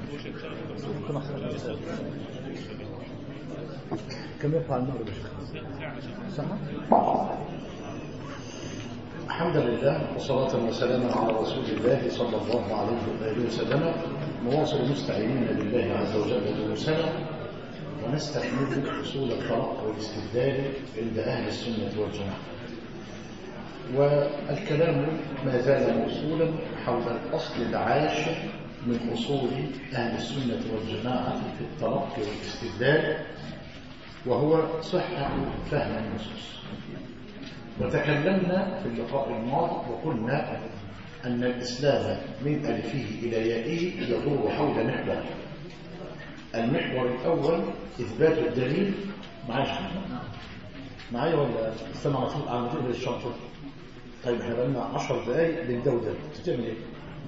ممكن أحسن الأسئلة. كم يقع المغرب يا شيخ؟ ساعة؟ الحمد لله والصلاة والسلام على رسول الله صلى الله عليه وآله وسلم نواصل مستعينين بالله عز وجل دروسنا ونستكمل أصول الفرق والاستدلال عند أهل السنة والجماعة والكلام ما زال موصولا حول الأصل العاشر من أصول أهل السنة والجماعة في التلقي والاستدلال وهو صحة فهم النصوص وتكلمنا في اللقاء الماضي وقلنا أن الإسلام من ألفه إلى يائه يدور حول محور المحور الأول إثبات الدليل معايا معايا ولا استمع على طول على طول الشنطة طيب احنا بقالنا 10 دقايق للدودة بتعمل ايه؟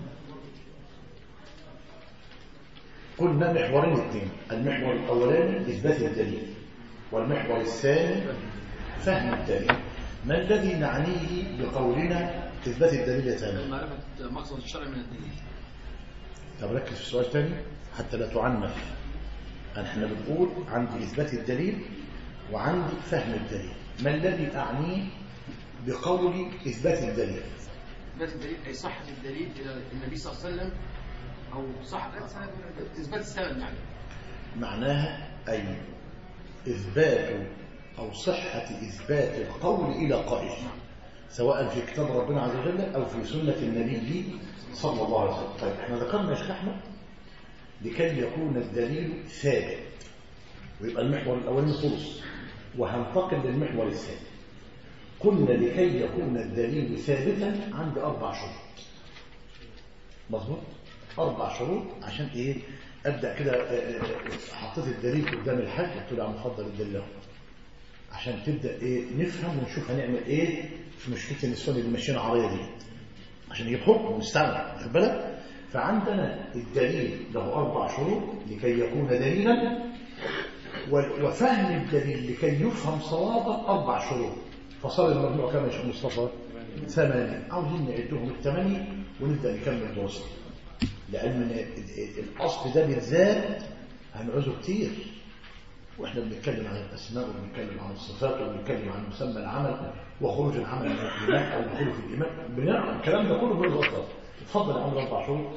قلنا محورين اثنين المحور الأولاني إثبات الدليل والمحور الثاني فهم الدليل ما الذي نعنيه بقولنا إثبات الدليل يا تامر؟ معرفة مقصد الشرع من الدليل طب ركز في السؤال تاني حتى لا تعنف احنا بنقول عندي إثبات الدليل وعندي فهم الدليل ما الذي أعنيه بقول إثبات الدليل إثبات الدليل أي صحة الدليل إلى النبي صلى الله عليه وسلم أو صحة إثبات السند يعني معناها أي إثبات أو صحة إثبات القول إلى قائل سواء في كتاب ربنا عز وجل أو في سنة النبي صلى الله عليه وسلم طيب احنا ذكرنا يا شيخ أحمد لكي يكون الدليل ثابت ويبقى المحور الأولاني خلص وهنتقل للمحور الثاني قلنا لكي يكون الدليل ثابتا عند أربع شروط مظبوط أربع شروط عشان إيه أبدأ كده آه، آه، حطيت الدليل قدام الحاج قلت له يا عم اتفضل الدليل اهو عشان تبدأ إيه نفهم ونشوف هنعمل إيه في مشكلة النسوان اللي ماشيين عرية دي عشان يجيب حكم ونستعمل واخد بالك فعندنا الدليل له أربع شروط لكي يكون دليلا و- وفهم الدليل لكي يفهم صوابا أربع شروط فصار المجموع كما يا شيخ مصطفى ثمانية عاوزين نعدهم الثمانية ونبدأ نكمل دروسنا لأن ال- ال- الأصل ده بالذات هنعوزه كتير واحنا بنتكلم عن الاسماء وبنتكلم عن الصفات وبنتكلم عن مسمى العمل وخروج العمل من الايمان او دخوله في الايمان بنعرف الكلام ده كله بالظبط اتفضل يا عم اربع شروط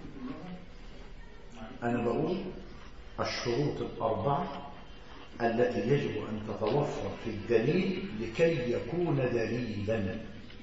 انا بقول الشروط الاربعه التي يجب ان تتوفر في الدليل لكي يكون دليلا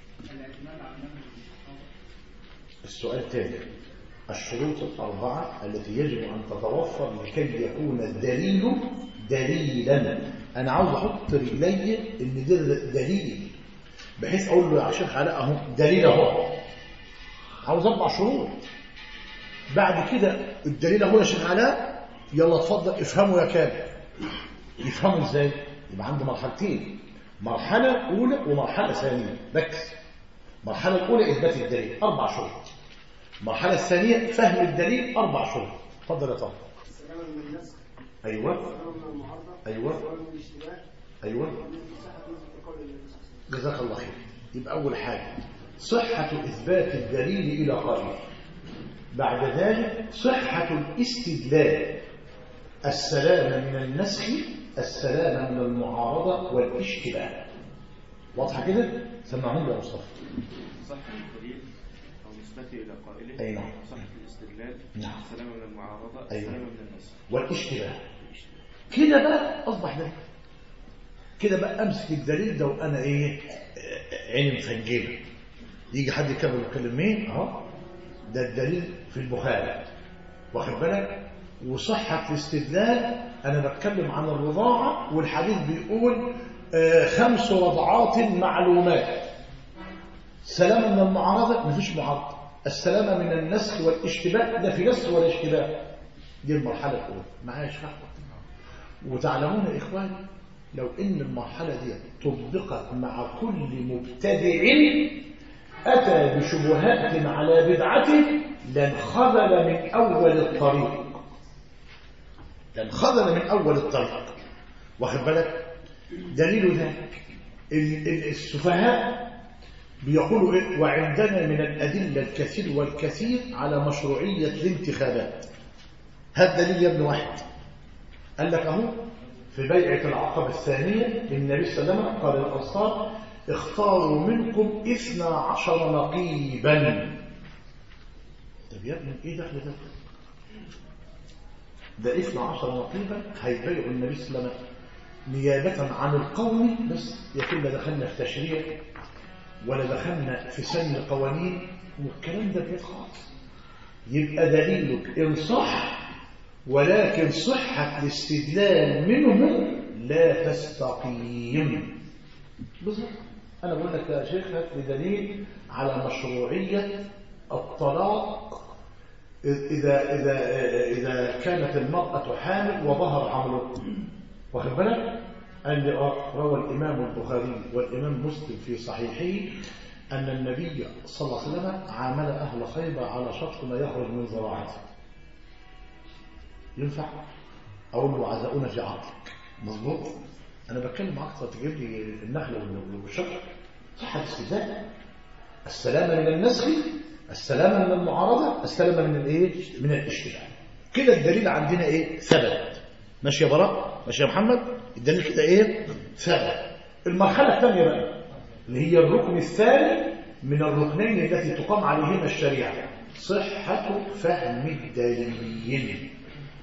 السؤال تاني الشروط الأربعة التي يجب أن تتوفر لكي يكون الدليل دليلا أنا عاوز أحط رجلي إن ده دليل بحيث أقول له يا شيخ علاء أهو دليل أهو عاوز أربع شروط بعد كده الدليل أهو يا شيخ علاء يلا اتفضل افهموا يا كامل يفهموا ازاي يبقى عنده مرحلتين مرحلة أولى ومرحلة ثانية ركز المرحلة الأولى إثبات الدليل أربع شروط المرحلة الثانية فهم الدليل أربع شروط اتفضل يا طارق السلامة من النسخ أيوه السلامة من المعارضة أيوه السلامة من الاشتباه أيوه من صحة قول النبي صلى الله عليه وسلم جزاك الله خير يبقى أول حاجة صحة إثبات الدليل إلى قائل بعد ذلك صحة الاستدلال السلام من النسخ السلام من المعارضة والاشتباه واضحة كده؟ سمعهم لي يا مصطفى صحة الدليل أو نسبته إلى قائله أي نعم. صحة الاستدلال نعم. السلامة من المعارضة أيوة. السلامة من النص والاشتباه كده بقى أصبح دليل كده بقى أمسك الدليل ده وأنا إيه آه، عيني مفنجلة يجي حد يكمل يتكلم مين أهو ده الدليل في البخاري واخد بالك وصحة الاستدلال أنا بتكلم عن الرضاعة والحديث بيقول آه، خمس رضعات معلومات سلامة من المعارضة مفيش معارضة السلامة من النسخ والاشتباه ده في نسخ ولا اشتباه دي المرحلة الأولى معايا يا شيخ أحمد؟ وتعلمون يا إخواني لو إن المرحلة دي طبقت مع كل مبتدع أتى بشبهات على بدعته لانخذل من أول الطريق لانخذل من أول الطريق واخد بالك دليل ذلك ال- ال- السفهاء بيقولوا إيه؟ وعندنا من الأدلة الكثير والكثير على مشروعية الانتخابات هات دليل يا ابن واحد قال لك اهو في بيعة العقبة الثانية النبي صلى الله عليه وسلم قال للأنصار اختاروا منكم اثنا عشر نقيبا طب يا ابني ايه دخل ده ده اثنا عشر نقيبا هيبيعوا النبي صلى الله عليه وسلم نيابة عن القوم بس يكون لا دخلنا في تشريع ولا دخلنا في سن قوانين والكلام ده بعيد خالص يبقى دليلك إن صح ولكن صحة الاستدلال منه لا تستقيم بالظبط أنا بقول لك يا شيخ هات لي دليل على مشروعية الطلاق إذا إذا إذا كانت المرأة حامل وظهر حمله واخد بالك؟ قال لي آه روى الإمام البخاري والإمام مسلم في صحيحه أن النبي صلى الله عليه وسلم عامل أهل خيبر على شرط ما يخرج من زراعته ينفع أقول له عزاؤنا في عقلك مظبوط أنا بتكلم معاك تجيب لي النخل والشجر صحة استدلال السلامة من النسخ السلامة من المعارضة السلامة من الايه من الاشتباه كده الدليل عندنا ايه ثبت ماشي يا براء ماشي يا محمد الدليل كده ايه ثبت المرحلة الثانية بقى اللي هي الركن الثاني من الركنين التي تقام عليهما الشريعة صحة فهم الدليل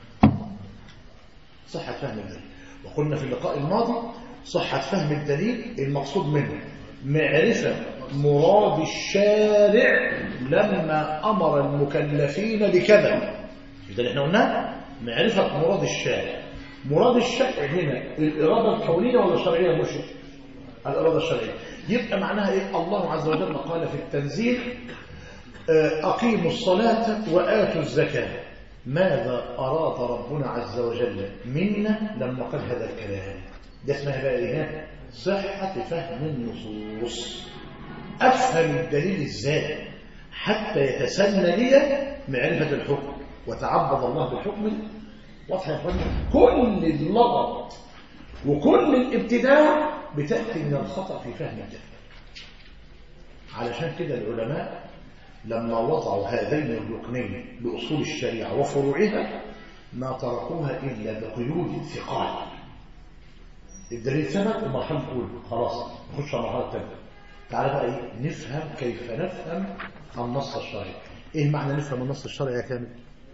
صحة فهم الدليل وقلنا في اللقاء الماضي صحة فهم الدليل المقصود منه معرفة مراد الشارع لما أمر المكلفين بكذا ده اللي احنا قلناه معرفة مراد الشارع مراد الشارع هنا الإرادة الكونية ولا الشرعية مش الإرادة الشرعية يبقى معناها إيه الله عز وجل قال في التنزيل أقيموا الصلاة وآتوا الزكاة ماذا أراد ربنا عز وجل منا لما قال هذا الكلام ده اسمها بقى إيه صحة فهم النصوص أفهم الدليل إزاي حتى يتسنى لي معرفة الحكم وتعبد الله بالحكم واضح يا اخوانا كل اللغط وكل الابتداع بتأتي من الخطأ في فهم الدليل علشان كده العلماء لما وضعوا هذين الركنين بأصول الشريعة وفروعها ما تركوها إلا بقيود ثقال الدليل ثبت المرحلة الأولى خلاص نخش على المرحلة الثانية تعالى بقى إيه نفهم كيف نفهم النص الشرعي إيه معنى نفهم النص الشرعي يا كامل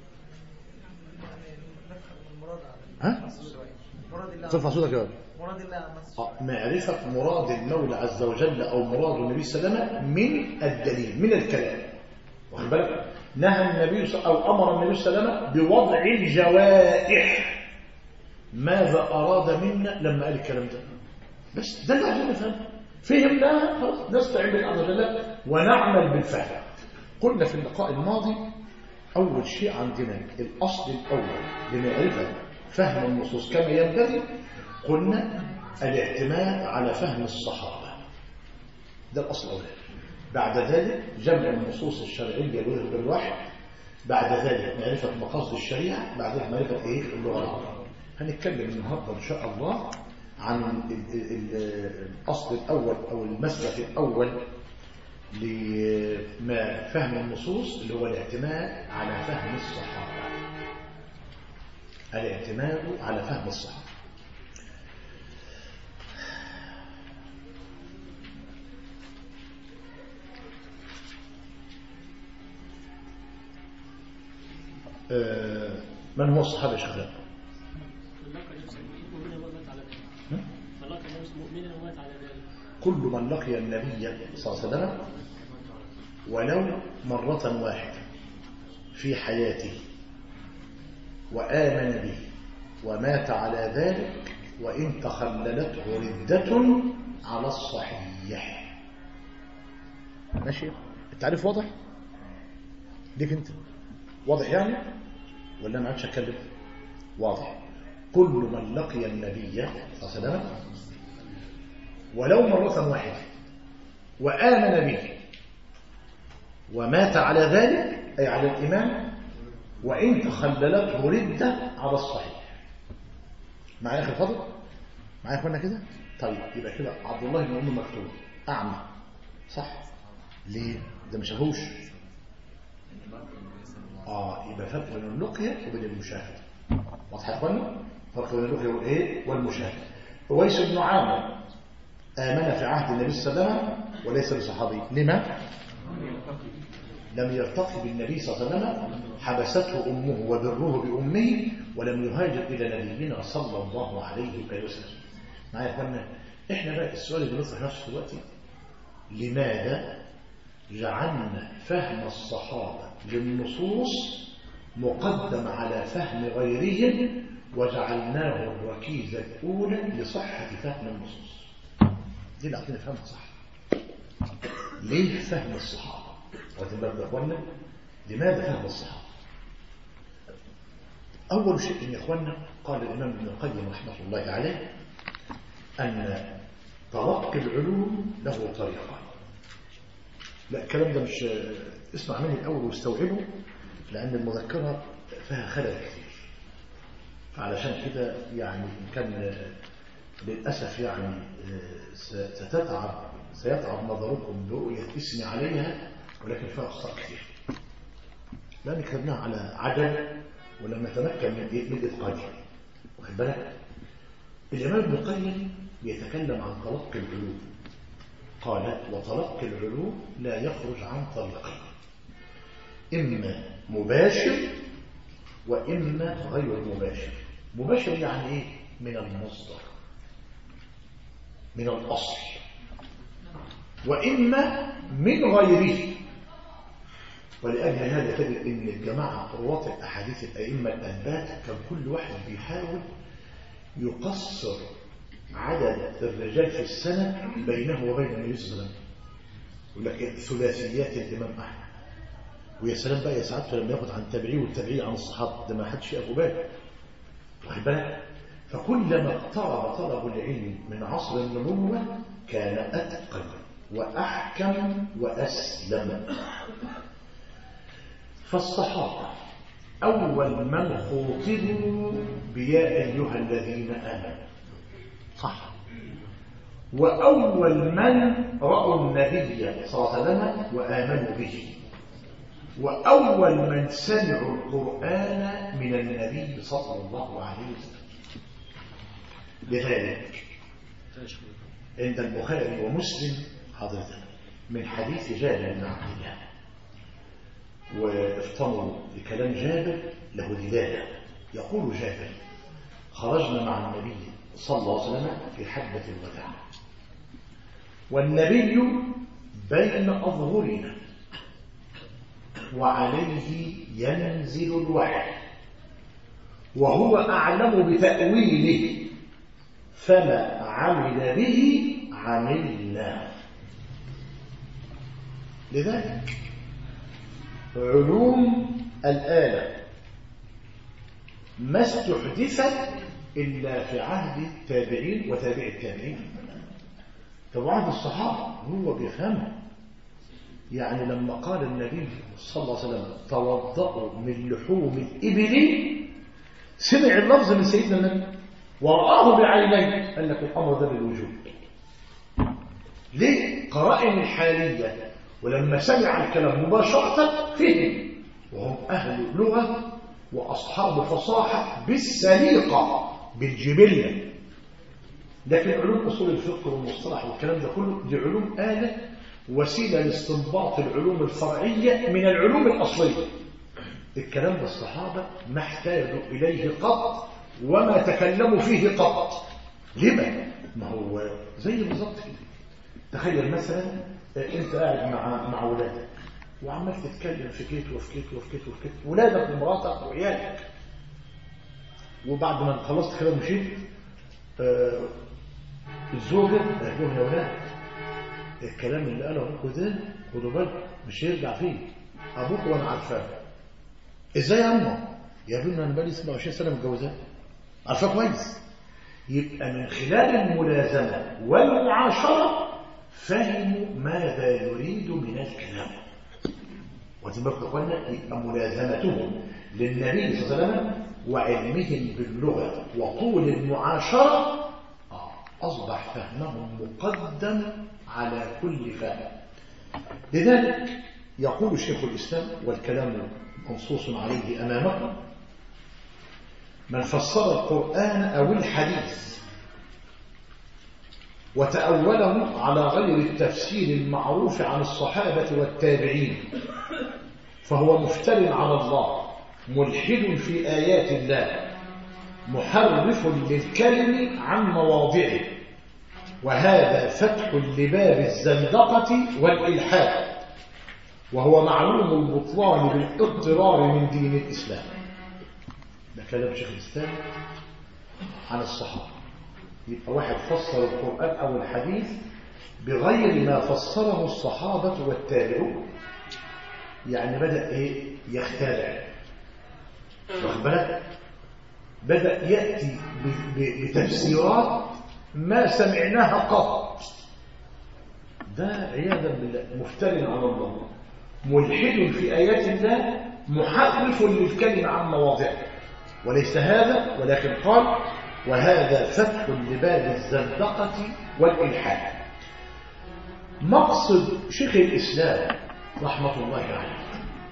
ها ترفع صوتك يا ولد مراد الله آه، معرفة مراد المولى عز وجل أو مراد النبي صلى الله عليه وسلم من الدليل من الكلام واخد بالك نهى النبي صلى أو أمر النبي صلى الله عليه وسلم بوضع الجوائح ماذا أراد منا لما قال الكلام ده بس ده اللي عايزين نفهمه فهمناها خلاص نستعين بالله عز وجل ونعمل بالفهم قلنا في اللقاء الماضي أول شيء عندنا الأصل الأول لمعرفة فهم النصوص كما ينبغي قلنا الاعتماد على فهم الصحابة ده الأصل الأول بعد ذلك جمع النصوص الشرعية بالوحي بعد ذلك معرفة مقاصد الشريعة بعد ذلك معرفة إيه اللغة العربية هنتكلم النهاردة إن شاء الله عن ال- ال- ال- الأصل الأول أو المسلك الأول لما فهم النصوص اللي هو الاعتماد على فهم الصحابة الاعتماد على فهم الصحابة آه، من هو الصحابة يا شيخ خالد؟ فلقى نفسه مؤمنا ومات على ذلك كل من لقي النبي صلى الله عليه وسلم ولو مرة واحدة في حياته وآمن به ومات على ذلك وإن تخللته ردة على الصحيح ماشي التعريف واضح ليك انت واضح يعني ولا ما عادش اتكلم واضح كل من لقي النبي صلى الله عليه وسلم ولو مرة واحدة وآمن به ومات على ذلك أي على الإيمان وإن تخللته ردة على الصحيح معايا أخي الفضل معايا أخوانا كده طيب يبقى كده عبد الله بن أم مكتوب أعمى صح ليه ده ما شافوش آه يبقى فرق بين اللقية وبين المشاهدة واضح يا اخوانا فرق بين اللقية والايه والمشاهدة أويس بن عامر آمن في عهد النبي صلى الله عليه وسلم وليس بصحابي لما؟ لم يرتقي بالنبي صلى الله عليه وسلم حبسته أمه وبره بأمه ولم يهاجر إلى نبينا صلى الله عليه وآله وسلم معايا يا اخوانا احنا بقى السؤال اللي بنطرح نفسه دلوقتي لماذا جعلنا فهم الصحابة للنصوص مقدم على فهم غيرهم وجعلناه الركيزة الأولى لصحة فهم النصوص دي اللي عطينا فهمها صح ليه فهم الصحابة واخدين بالك يا اخوانا لماذا فهم الصحابة أول شيء يا اخوانا قال الإمام ابن القيم رحمة الله عليه أن تلقي العلوم له طريقان لا الكلام ده مش اسمع مني الأول واستوعبه لأن المذكرة فيها خلل كثير فعلشان كده يعني إن كان للأسف يعني ستتعب سيتعب نظركم برؤية اسمي عليها ولكن فيها أخطاء كثير لأن كتبناها على عجل ولم نتمكن من من إتقانها واخد بالك الإمام ابن القيم يتكلم عن تلقي العلوم قال وتلقي العلوم لا يخرج عن طريقين إما مباشر وإما غير مباشر مباشر يعني إيه؟ من المصدر من الأصل وإما من غيره ولأجل هذا تجد أن الجماعة رواة الأحاديث الأئمة الأنبات كان كل واحد بيحاول يقصر عدد الرجال في السنة بينه وبين النبي صلى الله عليه وسلم يقول لك ثلاثيات الإمام أحمد ويا سلام بقى يا سعادته لما ياخد عن التابعين والتابعين عن الصحابة ده ما حدش ياخد باله واخد بالك فكلما اقترب طلب العلم من عصر النبوة كان أتقن وأحكم وأسلم فالصحابة أول من خوطبوا بيا أيها الذين آمنوا صح وأول من رأوا النبي صلى الله عليه وسلم وآمنوا به وأول من سمعوا القرآن من النبي صلى الله عليه وسلم لذلك عند البخاري ومسلم حضرتك من حديث جابر بن عبد الله وافطنوا لكلام جابر له دلالة يقول جابر خرجنا مع النبي صلى الله عليه وسلم في حجة الوداع والنبي بين أظهرنا وعليه ينزل الوحي وهو أعلم بتأويله فما عمل به عملنا لذلك علوم الآلة ما استحدثت إلا في عهد التابعين وتابع التابعين في عهد الصحابة هو بيفهمها يعني لما قال النبي صلى الله عليه وسلم توضأوا من لحوم الإبل سمع اللفظ من سيدنا النبي ورآه بعينيه قال لك الأمر ده بالوجود ليه قرائن الحالية ولما سمع الكلام مباشرة فهم وهم أهل لغة وأصحاب فصاحة بالسليقة بالجبلة لكن علوم أصول الفقه والمصطلح والكلام ده كله دي علوم آلة وسيلة لاستنباط العلوم الفرعية من العلوم الأصلية الكلام ده الصحابة ما احتاجوا إليه قط وما تكلموا فيه قط لما؟ ما هو زي بالظبط كده تخيل مثلا انت قاعد مع مع ولادك وعمال تتكلم في كيت وفي كيت وفي كيت وفي كيت ولادك ومراتك وعيالك وبعد ما خلصت كده ومشيت آه الزوجة قالت لهم يا ولاد الكلام اللي قاله ابوكوا ده خدوا بالكم مش هيرجع فيه ابوك وانا عارفاه ازاي يا عمه يا ابني انا بقالي 27 سنه متجوزاه عارفاه كويس يبقى من خلال الملازمه والمعاشره فهموا ماذا يريد من الكلام واخدين بالكم يا اخوانا يبقى ملازمتهم للنبي صلى الله عليه وسلم وعلمهم باللغه وطول المعاشره اصبح فهمهم مقدم على كل فهم لذلك يقول شيخ الاسلام والكلام منصوص عليه أمامكم من فسر القرآن أو الحديث وتأوله على غير التفسير المعروف عن الصحابة والتابعين فهو مفتر على الله ملحد في آيات الله محرف للكلم عن مواضعه وهذا فتح لباب الزندقة والإلحاد وهو معلوم البطلان بالاضطرار من دين الإسلام ده كلام شيخ الإسلام عن الصحابة يبقى واحد فسر القرآن أو الحديث بغير ما فسره الصحابة والتابعون يعني بدأ إيه يخترع واخد بالك بدأ يأتي ب- ب- بتفسيرات ما سمعناها قط ده عياذا بالله مفتر على الله ملحد في آيات الله محرف للكلمة عن مواضعه وليس هذا ولكن قال وهذا فتح لباب الزندقة والإلحاد مقصد شيخ الإسلام رحمة الله عليه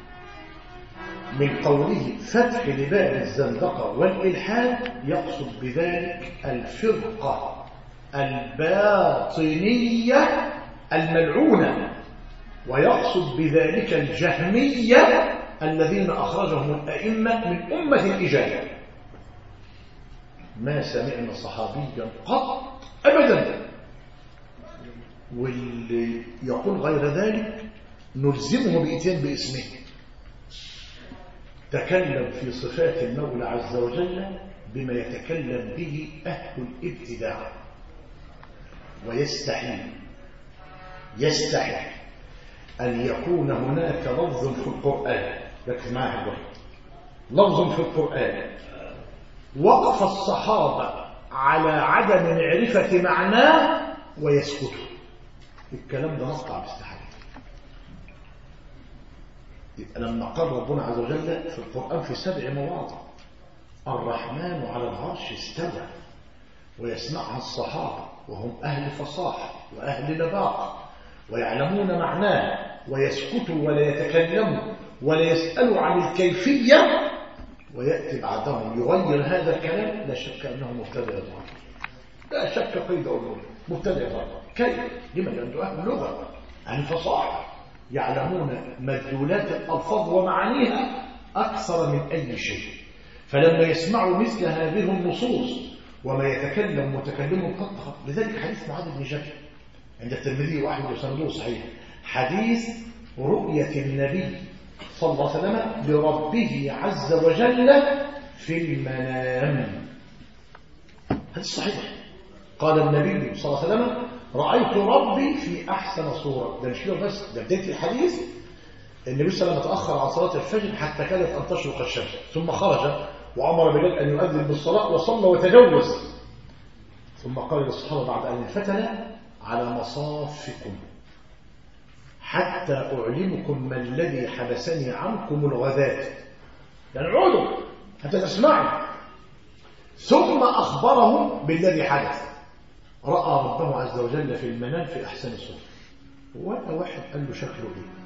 من قوله فتح لباب الزندقة والإلحاد يقصد بذلك الفرقة الباطنية الملعونة ويقصد بذلك الجهمية الذين أخرجهم الأئمة من أمة الإجابة ما سمعنا صحابيا قط أبدا واللي يقول غير ذلك نلزمه بإتيان باسمه تكلم في صفات المولى عز وجل بما يتكلم به أهل الابتداع ويستحيل يستحيل أن يكون هناك لفظ في القرآن ركز معايا الوقت لفظ في القرآن وقف الصحابة على عدم معرفة معناه ويسكتوا الكلام ده مقطع باستحالة يبقى لما قال ربنا عز وجل في القرآن في سبع مواضع الرحمن على العرش استوى ويسمعها الصحابة وهم أهل فصاحة وأهل لباقة ويعلمون معناه ويسكتوا ولا يتكلموا ولا يسألوا عن الكيفية ويأتي بعدهم يغير هذا الكلام لا شك أنه مبتدع ضال لا شك قيد أولوه مبتدع ضال كيف؟ لمن عنده أهل لغة أهل فصاحة يعلمون مدلولات الألفاظ ومعانيها أكثر من أي شيء فلما يسمعوا مثل هذه النصوص وما يتكلم متكلم قد لذلك حديث معاذ بن جبل عند الترمذي واحمد وسنده صحيح حديث رؤية النبي صلى الله عليه وسلم لربه عز وجل في المنام هذا صحيح قال النبي صلى الله عليه وسلم رأيت ربي في أحسن صورة ده مش كده بس ده بداية الحديث النبي صلى الله عليه وسلم تأخر عن صلاة الفجر حتى كانت أن تشرق الشمس ثم خرج وأمر بلال أن يؤذن بالصلاة وصلى وتجوز ثم قال للصحابة بعد أن انفتن على مصافكم حتى أعلمكم ما الذي حبسني عنكم الغداة يعني اقعدوا حتى تسمعوا ثم أخبرهم بالذي حدث رأى ربه عز وجل في المنام في أحسن الصور ولا واحد قال له شكله إيه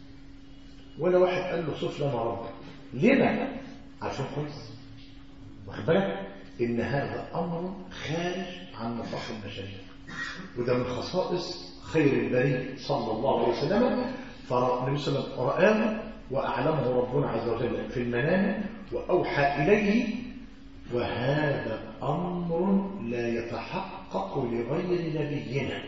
ولا واحد قال له صف لنا ربك لما عشان كويس واخد بالك إن هذا أمر خارج عن نطاق البشرية وده من خصائص خير البريء صلى الله عليه وسلم فالنبي صلى الله عليه وسلم رآه وأعلمه ربنا عز وجل في المنام وأوحى إليه وهذا أمر لا يتحقق لغير نبينا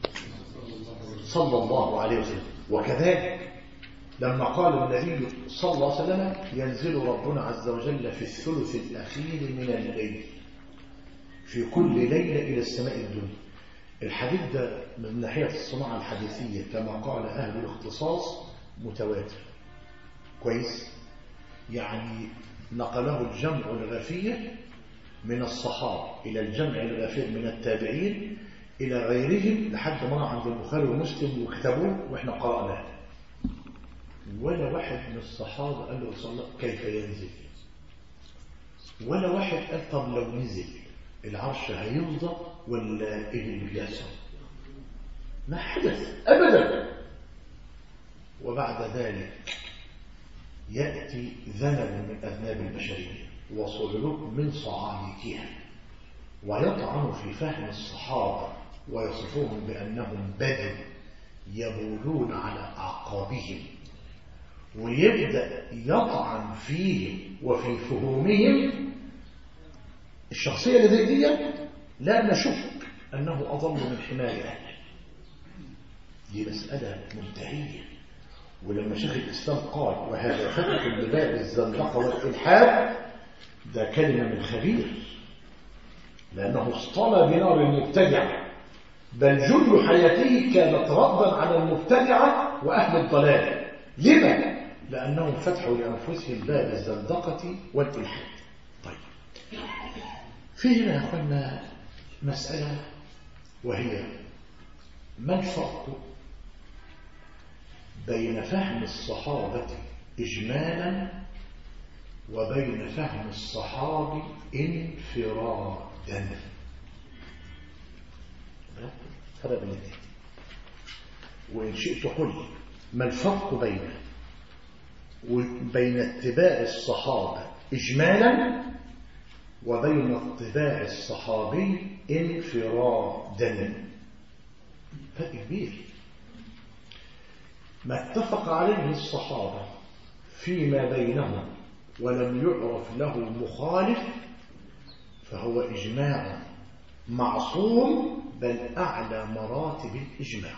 صلى الله عليه وسلم وكذلك لما قال النبي صلى الله عليه وسلم ينزل ربنا عز وجل في الثلث الأخير من الليل في كل ليلة إلى السماء الدنيا الحديث ده من ناحية الصناعة الحديثية كما قال أهل الاختصاص متواتر كويس يعني نقله الجمع الغفير من الصحابة إلى الجمع الغفير من التابعين إلى غيرهم لحد ما عند البخاري ومسلم وكتبوه وإحنا قرأناه ولا واحد من الصحابة قال له صلى الله كيف ينزل ولا واحد قال طب لو نزل العرش هيفضى ولا ايه اللي بيحصل ما حدث ابدا وبعد ذلك يأتي ذنب من أذناب البشرية وصعلوك من صعاليكها ويطعن في فهم الصحابة ويصفوهم بأنهم بدو يبولون على أعقابهم ويبدأ يطعن فيهم وفي فهومهم الشخصية اللي زي دي لا نشك أنه أضل من حمار أهله دي مسألة منتهية ولما شيخ الإسلام قال وهذا فتح لباب الزندقة والإلحاد ده كلمة من خبير لأنه اصطلى بنار المبتدع بل جل حياته كانت ردا على المبتدعة وأهل الضلال لما؟ لأنهم فتحوا لأنفسهم باب الزندقة والإلحاد طيب في هنا يا أخوانا مسألة وهي ما الفرق بين فهم الصحابة إجمالا وبين فهم الصحابي انفرادا فرق بين الاثنين وإن شئت قل ما الفرق بين بين اتباع الصحابة إجمالا وبين اتباع الصحابي انفرادا فرق كبير ما اتفق عليه الصحابة فيما بينهم ولم يعرف له مخالف فهو إجماع معصوم بل أعلى مراتب الإجماع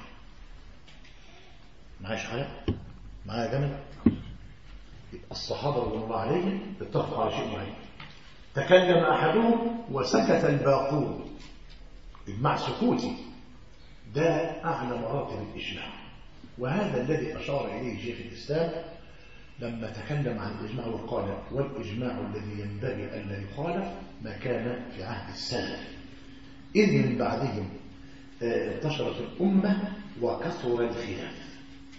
معايا حالة معايا جمل الصحابة رضي الله عليهم اتفقوا على شيء معين تكلم أحدهم وسكت الباقون إجماع سكوتي ده أعلى مراتب الإجماع وهذا الذي أشار إليه شيخ الإسلام لما تكلم عن الإجماع وقال والإجماع الذي ينبغي أن لا يخالف ما كان في عهد السلف إذ من بعدهم انتشرت الأمة وكثر الخلاف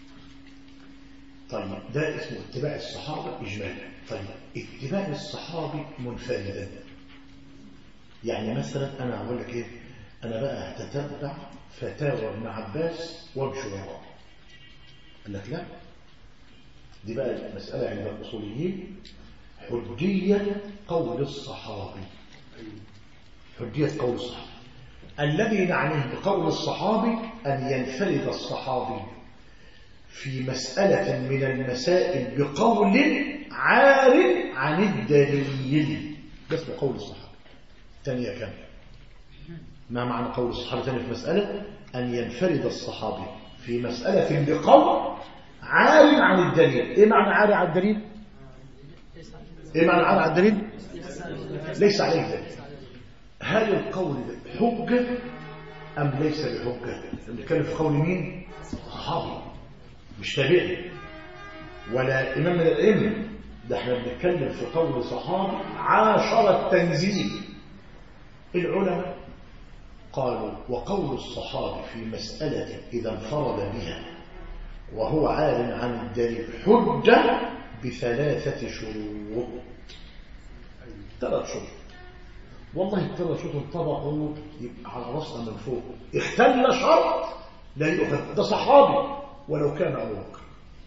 طيب ده اسمه اتباع الصحابة إجمالا طيب اتباع الصحابي منفردا يعني مثلا أنا أقول لك إيه أنا بقى هتتبع فتاوى ابن عباس وامشي وراه قال لك لا دي بقى مسألة عند الأصوليين حجية قول الصحابي حجية قول الصحابي الذي نعنيه بقول الصحابي أن ينفرد الصحابي في مسألة من المسائل بقول عار عن الدليل ده اسمه قول الصحابي ثانية كم ما معنى قول الصحابي ثانية في مسألة أن ينفرد الصحابي في مسألة بقول عار عن الدليل ايه معنى عار عن الدليل ايه معنى عار عن الدليل ليس عليه دليل هل القول ده حجة ام ليس بحجة بنتكلم في قول مين صحابي مش تابعي ولا امام من الائمه ده احنا بنتكلم في قول صحابي عاشر التنزيل العلماء قالوا وقول الصحابي في مسألة إذا انفرد بها وهو عالم عن الدليل حجة بثلاثة شروط ثلاث شروط والله الثلاث شروط انطبقوا يبقى على راسنا من فوق اختل شرط لا يؤخذ ده صحابي ولو كان أبو بكر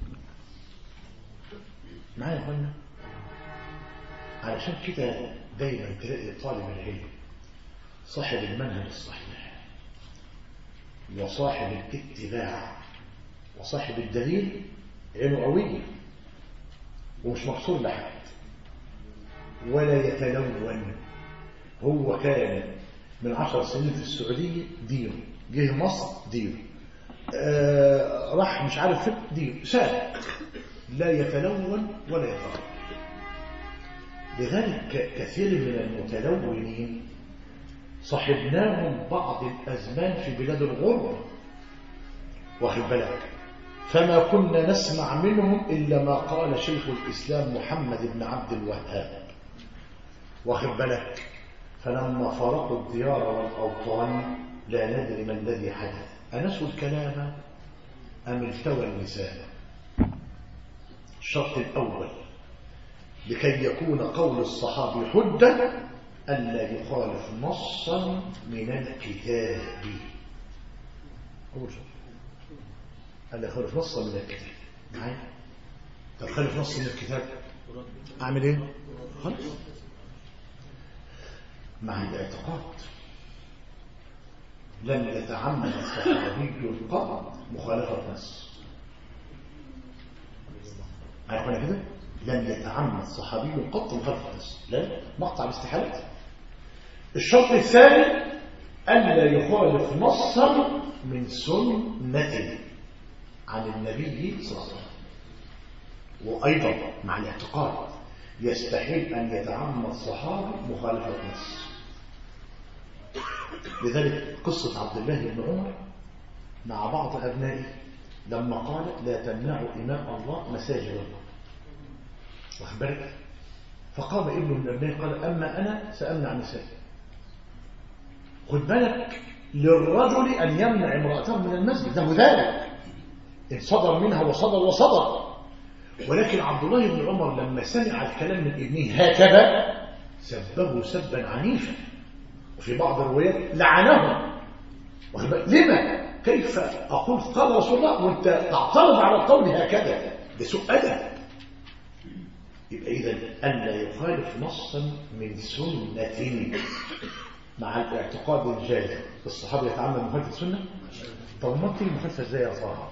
معايا يا اخوانا علشان كده دايما تلاقي طالب العلم صاحب المنهج الصحيح وصاحب الاتباع وصاحب الدليل عينه قوية ومش مقصور لحد ولا يتلون هو كان من عشر سنين في السعودية دينه جه مصر دينه آه راح مش عارف فين دينه ساب لا يتلون ولا يتغير لذلك كثير من المتلونين صحبناهم بعض الأزمان في بلاد الغربة واخد بالك فما كنا نسمع منهم إلا ما قال شيخ الإسلام محمد بن عبد الوهاب واخد بالك فلما فرقوا الديار والأوطان لا ندري ما الذي حدث أنسوا الكلام أم التوى اللسان الشرط الأول لكي يكون قول الصحابي حجة ألا يخالف نصا من الكتاب أول شرط ألا يخالف نصا من الكتاب معايا طب خالف نص من الكتاب اعمل ايه خلاص مع الاعتقاد لم يتعمد الصحابي قط مخالفه نص عارفين كده لم يتعمد صحابي قط مخالفه نص لا مقطع باستحالته الشرط الثاني ألا يخالف نصا من سنة عن النبي صلى الله عليه وسلم وأيضا مع الاعتقاد يستحيل أن يتعمد صحابي مخالفة نص لذلك قصة عبد الله بن عمر مع بعض أبنائه لما قال لا تمنعوا إماء الله مساجد الله واخد بالك فقام ابن من أبنائه قال أما أنا سأمنع نسائي خد بالك للرجل أن يمنع امرأته من المسجد له ذلك إن صدر منها وصدر وصدر ولكن عبد الله بن عمر لما سمع الكلام من ابنه هكذا سبه سبا عنيفا وفي بعض الروايات لعنه لما كيف أقول قال رسول الله وانت تعترض على القول هكذا ده سوء أدب يبقى إذا ألا يخالف نصا من سنة مع الاعتقاد الجاهل الصحابة يتعمد مخالفة السنة طب ما تيجي مخالفة ازاي يا صاحب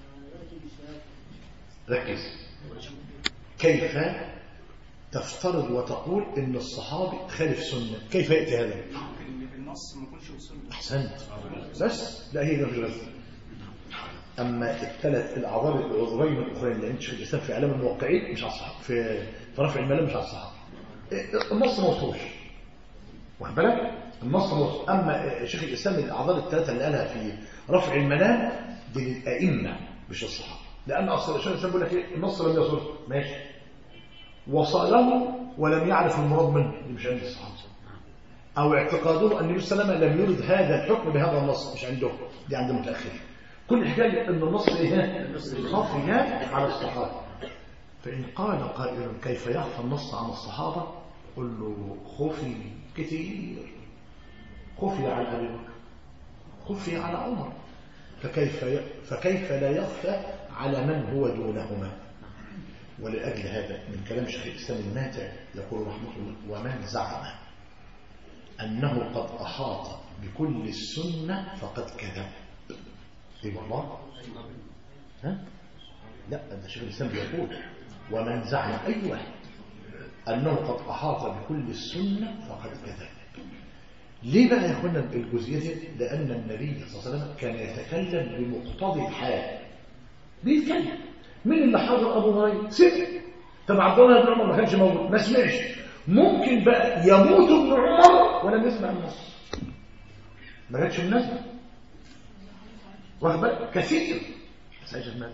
ركز كيف تفترض وتقول ان الصحابي خالف سنة كيف يأتي هذا النص ما يكونش وصل احسنت بس لا هي مش بس اما الثلاث الاعذار العذرين الاخرين اللي انت شيخ الاسلام في اعلام الموقعين مش على الصحابه في في رفع الملام مش على الصحابه النص ما وصلوش واخد بالك النص موصول اما شيخ الاسلام الاعذار الثلاثه اللي قالها في رفع الملام دي للائمه مش الصحابه لان اصل الشيخ الاسلام بيقول لك ايه النص لم يصل ماشي وصله ولم يعرف المراد منه دي مش عند الصحابه او اعتقاده ان النبي صلى الله عليه وسلم لم يرد هذا الحكم بهذا النص مش عندهم دي عند المتاخرين كل حكايه ان النص ايه خفي على الصحابه فان قال قائل كيف يخفى النص عن الصحابه قل له خفي كثير خفي على ابي بكر خفي على عمر فكيف فكيف لا يخفى على من هو دونهما ولأجل هذا من كلام شيخ الإسلام الماتع يقول رحمه الله ومن زعم أنه قد أحاط بكل السنة فقد كذب اي والله ها لا ده شيخ الإسلام بيقول ومن زعم أي واحد أنه قد أحاط بكل السنة فقد كذب ليه بقى يا اخوانا الجزئيه دي لان النبي صلى الله عليه وسلم كان يتكلم بمقتضي الحال بيتكلم مين اللي حاضر ابو هريره سمع طب عبد الله بن عمر ما كانش موجود ما سمعش ممكن بقى يموت ابن عمر ولم يسمع النص ما كانش مناسبه واخد بالك كثير بس يا جماعه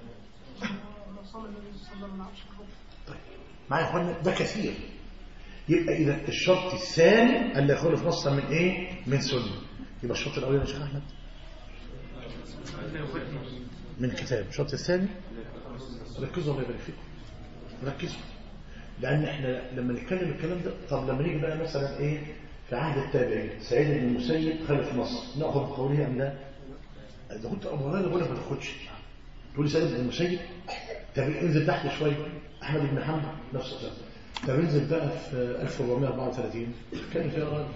طيب معايا يا اخوانا ده كثير يبقى إذا الشرط الثاني ألا يخالف نصا من إيه؟ من سنة يبقى الشرط الأولاني يا شيخ أحمد من كتاب الشرط الثاني ركزوا الله يبارك فيكم ركزوا لأن إحنا لما نتكلم الكلام ده طب لما نيجي بقى مثلا إيه في عهد التابعين سعيد بن المسيب خالف نص ناخذ بقوله أم لا؟ إذا كنت أبو هريرة بقول لك ما تاخدش تقول لي سعيد بن المسيب طب انزل تحت شوية أحمد بن حنبل نفس الكلام طب انزل بقى في 1434 اتكلم فيها راجل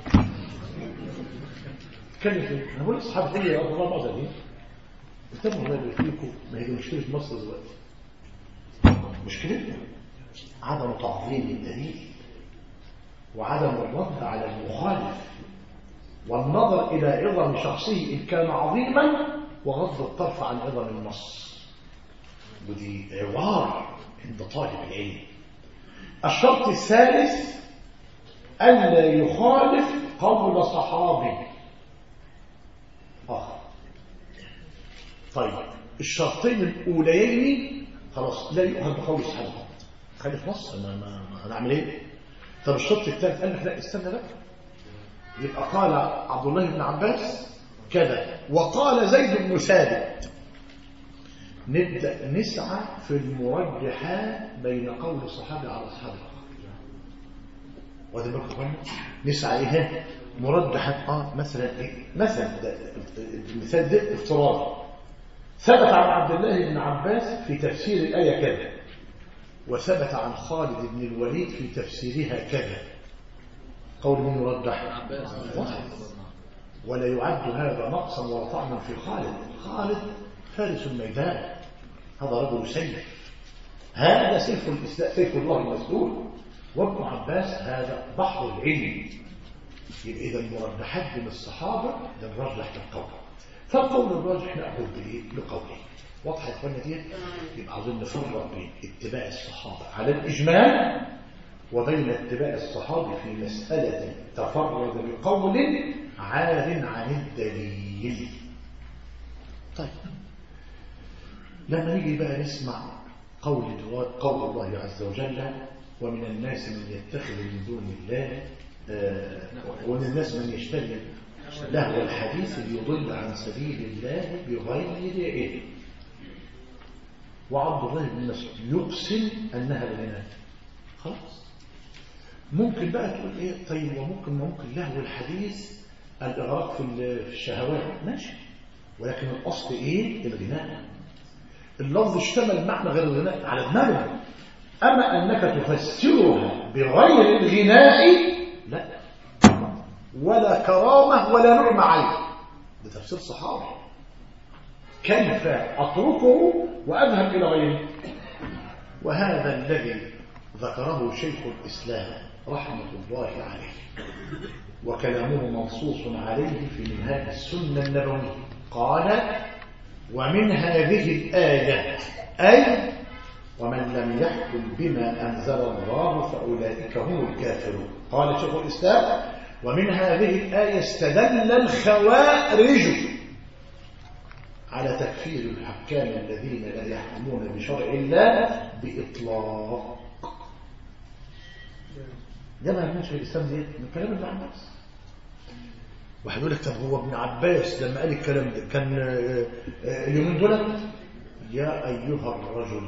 اتكلم فيها انا بقول لاصحابي كل يا 1434 اتبعوا الله فيكم ما هي دي مشكله مصر دلوقتي مشكلتنا عدم تعظيم الدليل وعدم الرد على المخالف والنظر إلى عظم شخصه إن كان عظيما وغض الطرف عن عظم النص ودي عوار عند طالب العلم الشرط الثالث ألا يخالف قول صحابي آخر طيب الشرطين الأوليين خلاص لا يؤخذ بقول صحابي خالف نص ما ما هنعمل ايه طب الشرط الثالث قال لك لا استنى بقى يبقى قال عبد الله بن عباس كذا وقال زيد بن ثابت نبدأ نسعى في المرجحات بين قول الصحابي على أصحاب واخد بالك يا نسعى ايه مرجحات اه مثلا ايه مثلا ده المثال ده افتراض ثبت عن عبد الله بن عباس في تفسير الآية كذا وثبت عن خالد بن الوليد في تفسيرها كذا قول من يرجح واحد ولا يعد هذا نقصا ولا طعنا في خالد خالد فارس الميدان هذا رجل سيف هذا سيف الإسلام سيف الله المسلول وابن عباس هذا بحر العلم يبقى إذا المرجحات من الصحابة للرجح بالقول فالقول الراجح نأخذ بإيه؟ بقوله واضحة يا إخوانا دي يبقى عاوزين نفرق بين اتباع الصحابة على الإجمال وبين اتباع الصحابة في مسألة تفرد بقول عار عن الدليل طيب لما نيجي بقى نسمع قول قول الله عز وجل ومن الناس من يتخذ من دون الله آه، ومن الناس من يشتري لهو الحديث ليضل عن سبيل الله بغير علم وعبد الله بن مسعود يقسم انها الغناء خلاص ممكن بقى تقول ايه طيب وممكن ممكن لهو الحديث الاغراق في في الشهوات ماشي ولكن الاصل ايه الغناء اللفظ اشتمل معنى غير الغناء على دماغه اما انك تفسرها بغير الغناء لا ولا كرامه ولا نعمه عليه ده تفسير صحابي كيف اتركه واذهب الى غيره وهذا الذي ذكره شيخ الاسلام رحمه الله عليه وكلامه منصوص عليه في منهاج السنه النبويه قال ومن هذه الايه اي ومن لم يحكم بما انزل الله فاولئك هم الكافرون قال شيخ الاسلام ومن هذه الايه استدل الخوارج على تكفير الحكام الذين لا يحكمون بشرع الله بإطلاق ده ما يمنعش الإسلام دي من كلام ابن عباس واحد يقول لك طب هو ابن عباس لما قال الكلام ده كان اليومين دول يا أيها الرجل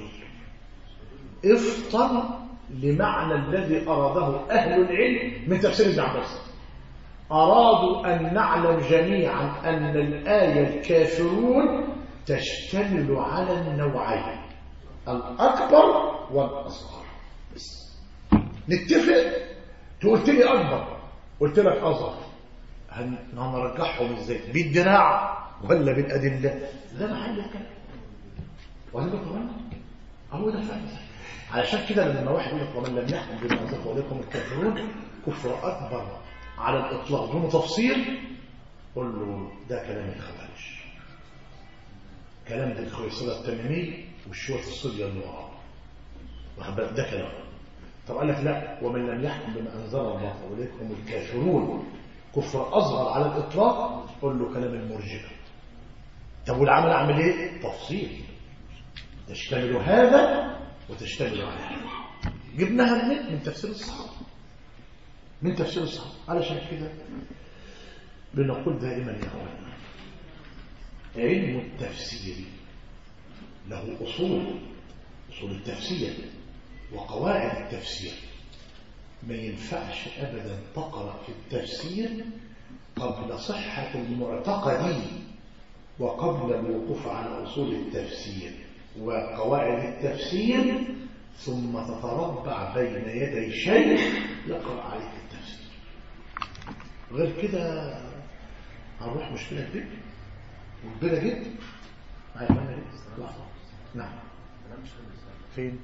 افطر لمعنى الذي أراده أهل العلم من تفسير ابن عباس أرادوا أن نعلم جميعا أن الآية الكافرون تشتمل على النوعين الأكبر والأصغر بس نتفق تقولت لي أكبر قلت لك أصغر هنرجحهم ازاي بالدراع ولا بالأدلة ده محل الكلام وهذا كمان هو ده الفهم علشان كده لما واحد يقول لك ومن لم يحكم بما أنزل عليكم الكافرون كفر أكبر على الإطلاق دون تفصيل قل له ده كلام الخوارج كلام ذي الخويصلة التميمي والشوية الصلية اللي وراه واخد بالك ده كلام طب قال لك لا ومن لم يحكم بما أنزل الله فأولئك هم الكافرون كفر أصغر على الإطلاق قل له كلام المرجئة طب والعمل أعمل إيه؟ تفصيل تشتمل هذا وتشتمل على هذا جبناها من من تفسير الصحابة من تفسير الصحابة علشان كده بنقول دائما يا اخوانا علم التفسير له أصول أصول التفسير وقواعد التفسير ما ينفعش أبدا تقرأ في التفسير قبل صحة المعتقد وقبل الوقوف على أصول التفسير وقواعد التفسير ثم تتربع بين يدي شيخ يقرأ عليك التفسير غير كده هنروح مشكلة كبيرة وكبيرة جدا معايا فانا ليه؟ لحظة نعم فين؟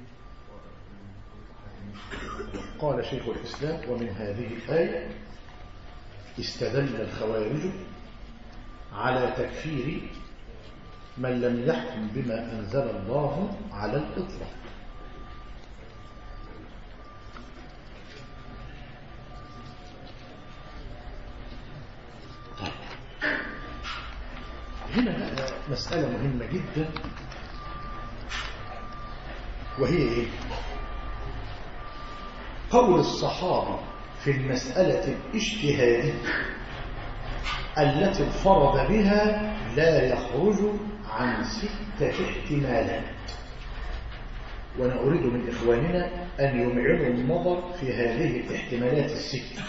قال شيخ الإسلام ومن هذه الآية استدل الخوارج على تكفير من لم يحكم بما أنزل الله على الإطلاق هنا بقى مسألة مهمة جدا وهي إيه؟ قول الصحابة في المسألة الاجتهادية التي انفرد بها لا يخرج عن ستة احتمالات وأنا أريد من إخواننا أن يمعنوا النظر في هذه الاحتمالات الستة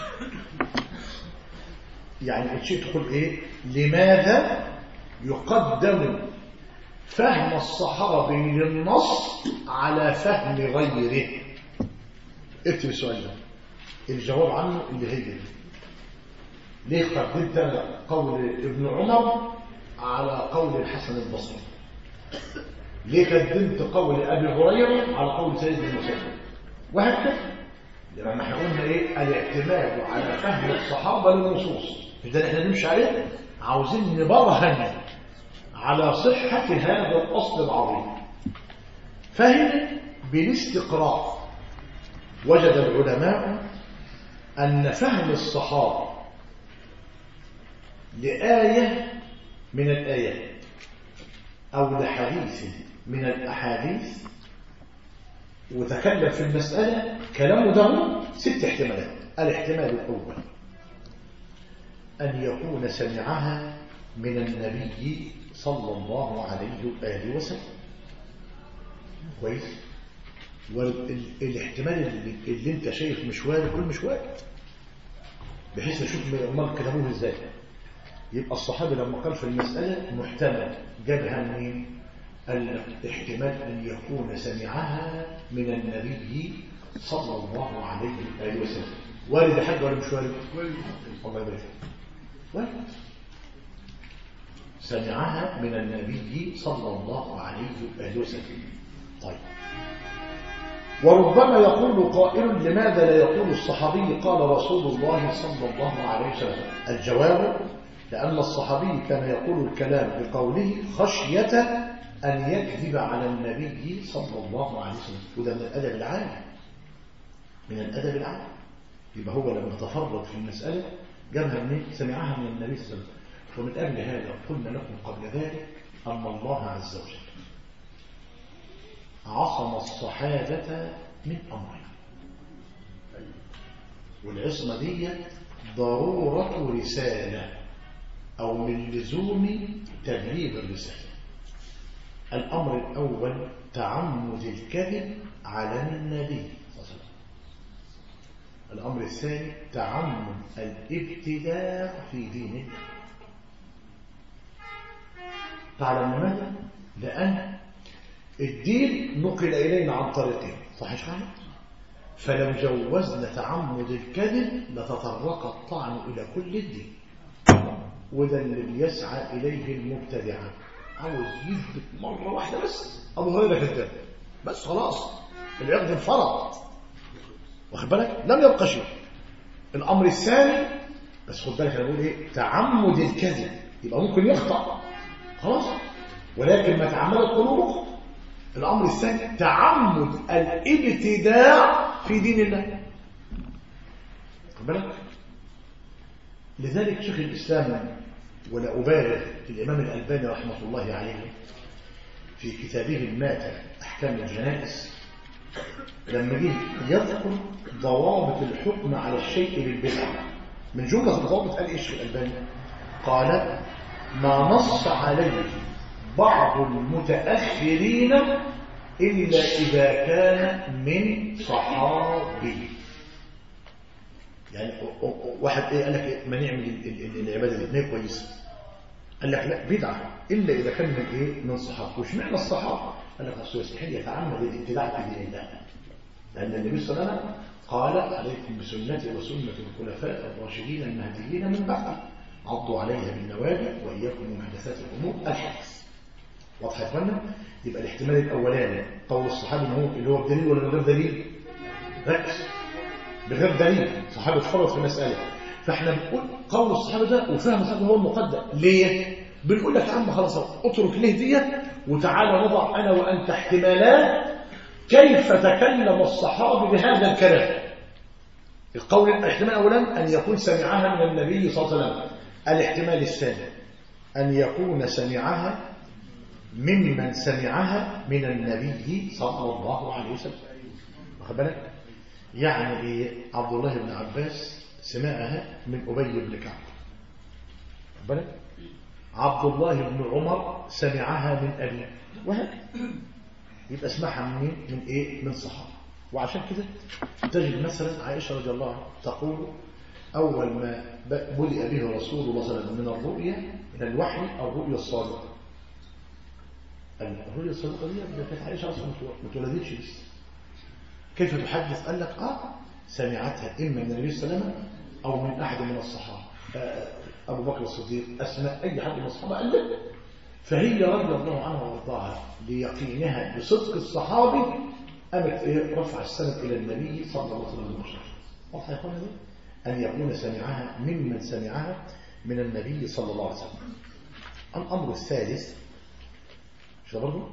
يعني الشيء تقول إيه لماذا يقدم فهم الصحابي للنص على فهم غيره اكتب السؤال ده الجواب عنه اللي هي دي ليه قدمت أنا قول ابن عمر على قول الحسن البصري ليه قدمت قول ابي هريره على قول سيد المسيب وهكذا لما احنا قلنا ايه الاعتماد على فهم الصحابه للنصوص ده اللي احنا نمشي عليه عاوزين نبرهن على صحه هذا الاصل العظيم فهم بالاستقراء وجد العلماء ان فهم الصحابه لآية من الآيات أو لحديث من الأحاديث وتكلم في المسألة كلامه ده ست احتمالات الاحتمال الأول أن يكون سمعها من النبي صلى الله عليه وآله وسلم كويس والاحتمال اللي, اللي انت شايف مش وارد كل مش وارد بحيث نشوف امال كلامه ازاي يبقى الصحابي لما قال في المسألة محتمل جابها منين الاحتمال أن يكون سمعها من النبي صلى الله عليه وآله وسلم وارد حد ولا مش وارد الله يبارك وارد سمعها من النبي صلى الله عليه وآله وسلم طيب وربما يقول قائل لماذا لا يقول الصحابي قال رسول الله صلى الله عليه وسلم الجواب لأن الصحابي كان يقول الكلام بقوله خشية أن يكذب على النبي صلى الله عليه وسلم وده من الأدب العالي من الأدب العالي يبقى هو لما تفرد في المسألة جابها من سمعها من النبي صلى الله عليه وسلم ومن أجل هذا قلنا لكم قبل ذلك أن الله عز وجل عصم الصحابة من أمرين والعصمة دي ضرورة رسالة أو من لزوم تبليغ الرسالة الأمر الأول تعمد الكذب على النبي صلى الله عليه وسلم الأمر الثاني تعمد الابتداع في دين الله تعلم لماذا؟ لأن الدين نقل إلينا عن طريقين صحيح حاجة؟ فلو جوزنا تعمد الكذب لتطرق الطعن إلى كل الدين وده اللي بيسعى إليه المبتدع عاوز يثبت مرة واحدة بس أبو هريرة كذاب بس خلاص العقد انفرط واخد بالك لم يبقى شيء الأمر الثاني بس خد بالك أنا بقول إيه تعمد الكذب يبقى ممكن يخطأ خلاص ولكن ما تعمدت قلوبه الأمر الثاني تعمد الابتداع في دين الله خد بالك لذلك شيخ الإسلام ولا أبالغ الإمام الألباني رحمة الله عليه في كتابه الماتع أحكام الجنائز لما جه يذكر ضوابط الحكم على الشيء بالبدعة من جملة الضوابط قال إيش الألباني قال ما نص عليه بعض المتأخرين إلا إذا كان من صحابي يعني واحد ايه قال لك إيه ما نعمل العباده دي ما هي كويسه قال لك لا بدعه الا اذا كان من ايه من صحابه وش معنى الصحابه قال لك اصل يستحيل يتعمد الابتداع في دين الله لان النبي صلى الله عليه وسلم قال عليكم بسنتي وسنه الخلفاء الراشدين المهديين من بعد عضوا عليها بالنواجذ واياكم محدثات الامور الحديث واضح يا اخوانا يبقى الاحتمال الاولاني قول الصحابي ان هو اللي هو بدليل ولا من غير دليل ركز بغير دليل صحابي اتفرط في مسألة فاحنا بنقول قول الصحابة ده وفهم الصحابة هو المقدم ليه؟ بنقول لك يا عم خلاص اترك ليه ديت وتعالى نضع انا وانت احتمالات كيف تكلم الصحابي بهذا الكلام القول الاحتمال اولا ان يكون سمعها من النبي صلى الله عليه وسلم الاحتمال الثاني ان يكون سمعها ممن سمعها من النبي صلى الله عليه وسلم واخد بالك يعني ايه عبد الله بن عباس سمعها من أبي بن كعب بالك عبد الله بن عمر سمعها من أبي وهكذا يبقى اسمعها من من ايه من صحابه وعشان كده تجد مثلا عائشة رضي الله عنها تقول أول ما بدأ به رسول الله صلى الله عليه وسلم من الرؤيا من الوحي أو الرؤيا الصادقة الرؤيا الصادقة دي ده كانت عائشة أصلا ما اتولدتش لسه كيف تحدث قال لك آه سمعتها إما من النبي صلى الله عليه وسلم أو من أحد من الصحابة آه، أبو بكر الصديق أسماء أي حد من الصحابة قال لك فهي رضي الله عنها وارضاها ليقينها بصدق الصحابي قامت إيه رفع السند إلى النبي صلى الله عليه وسلم واضح يا اخوانا دي أن يكون سمعها ممن سمعها من النبي صلى الله عليه وسلم الأمر الثالث شو برضه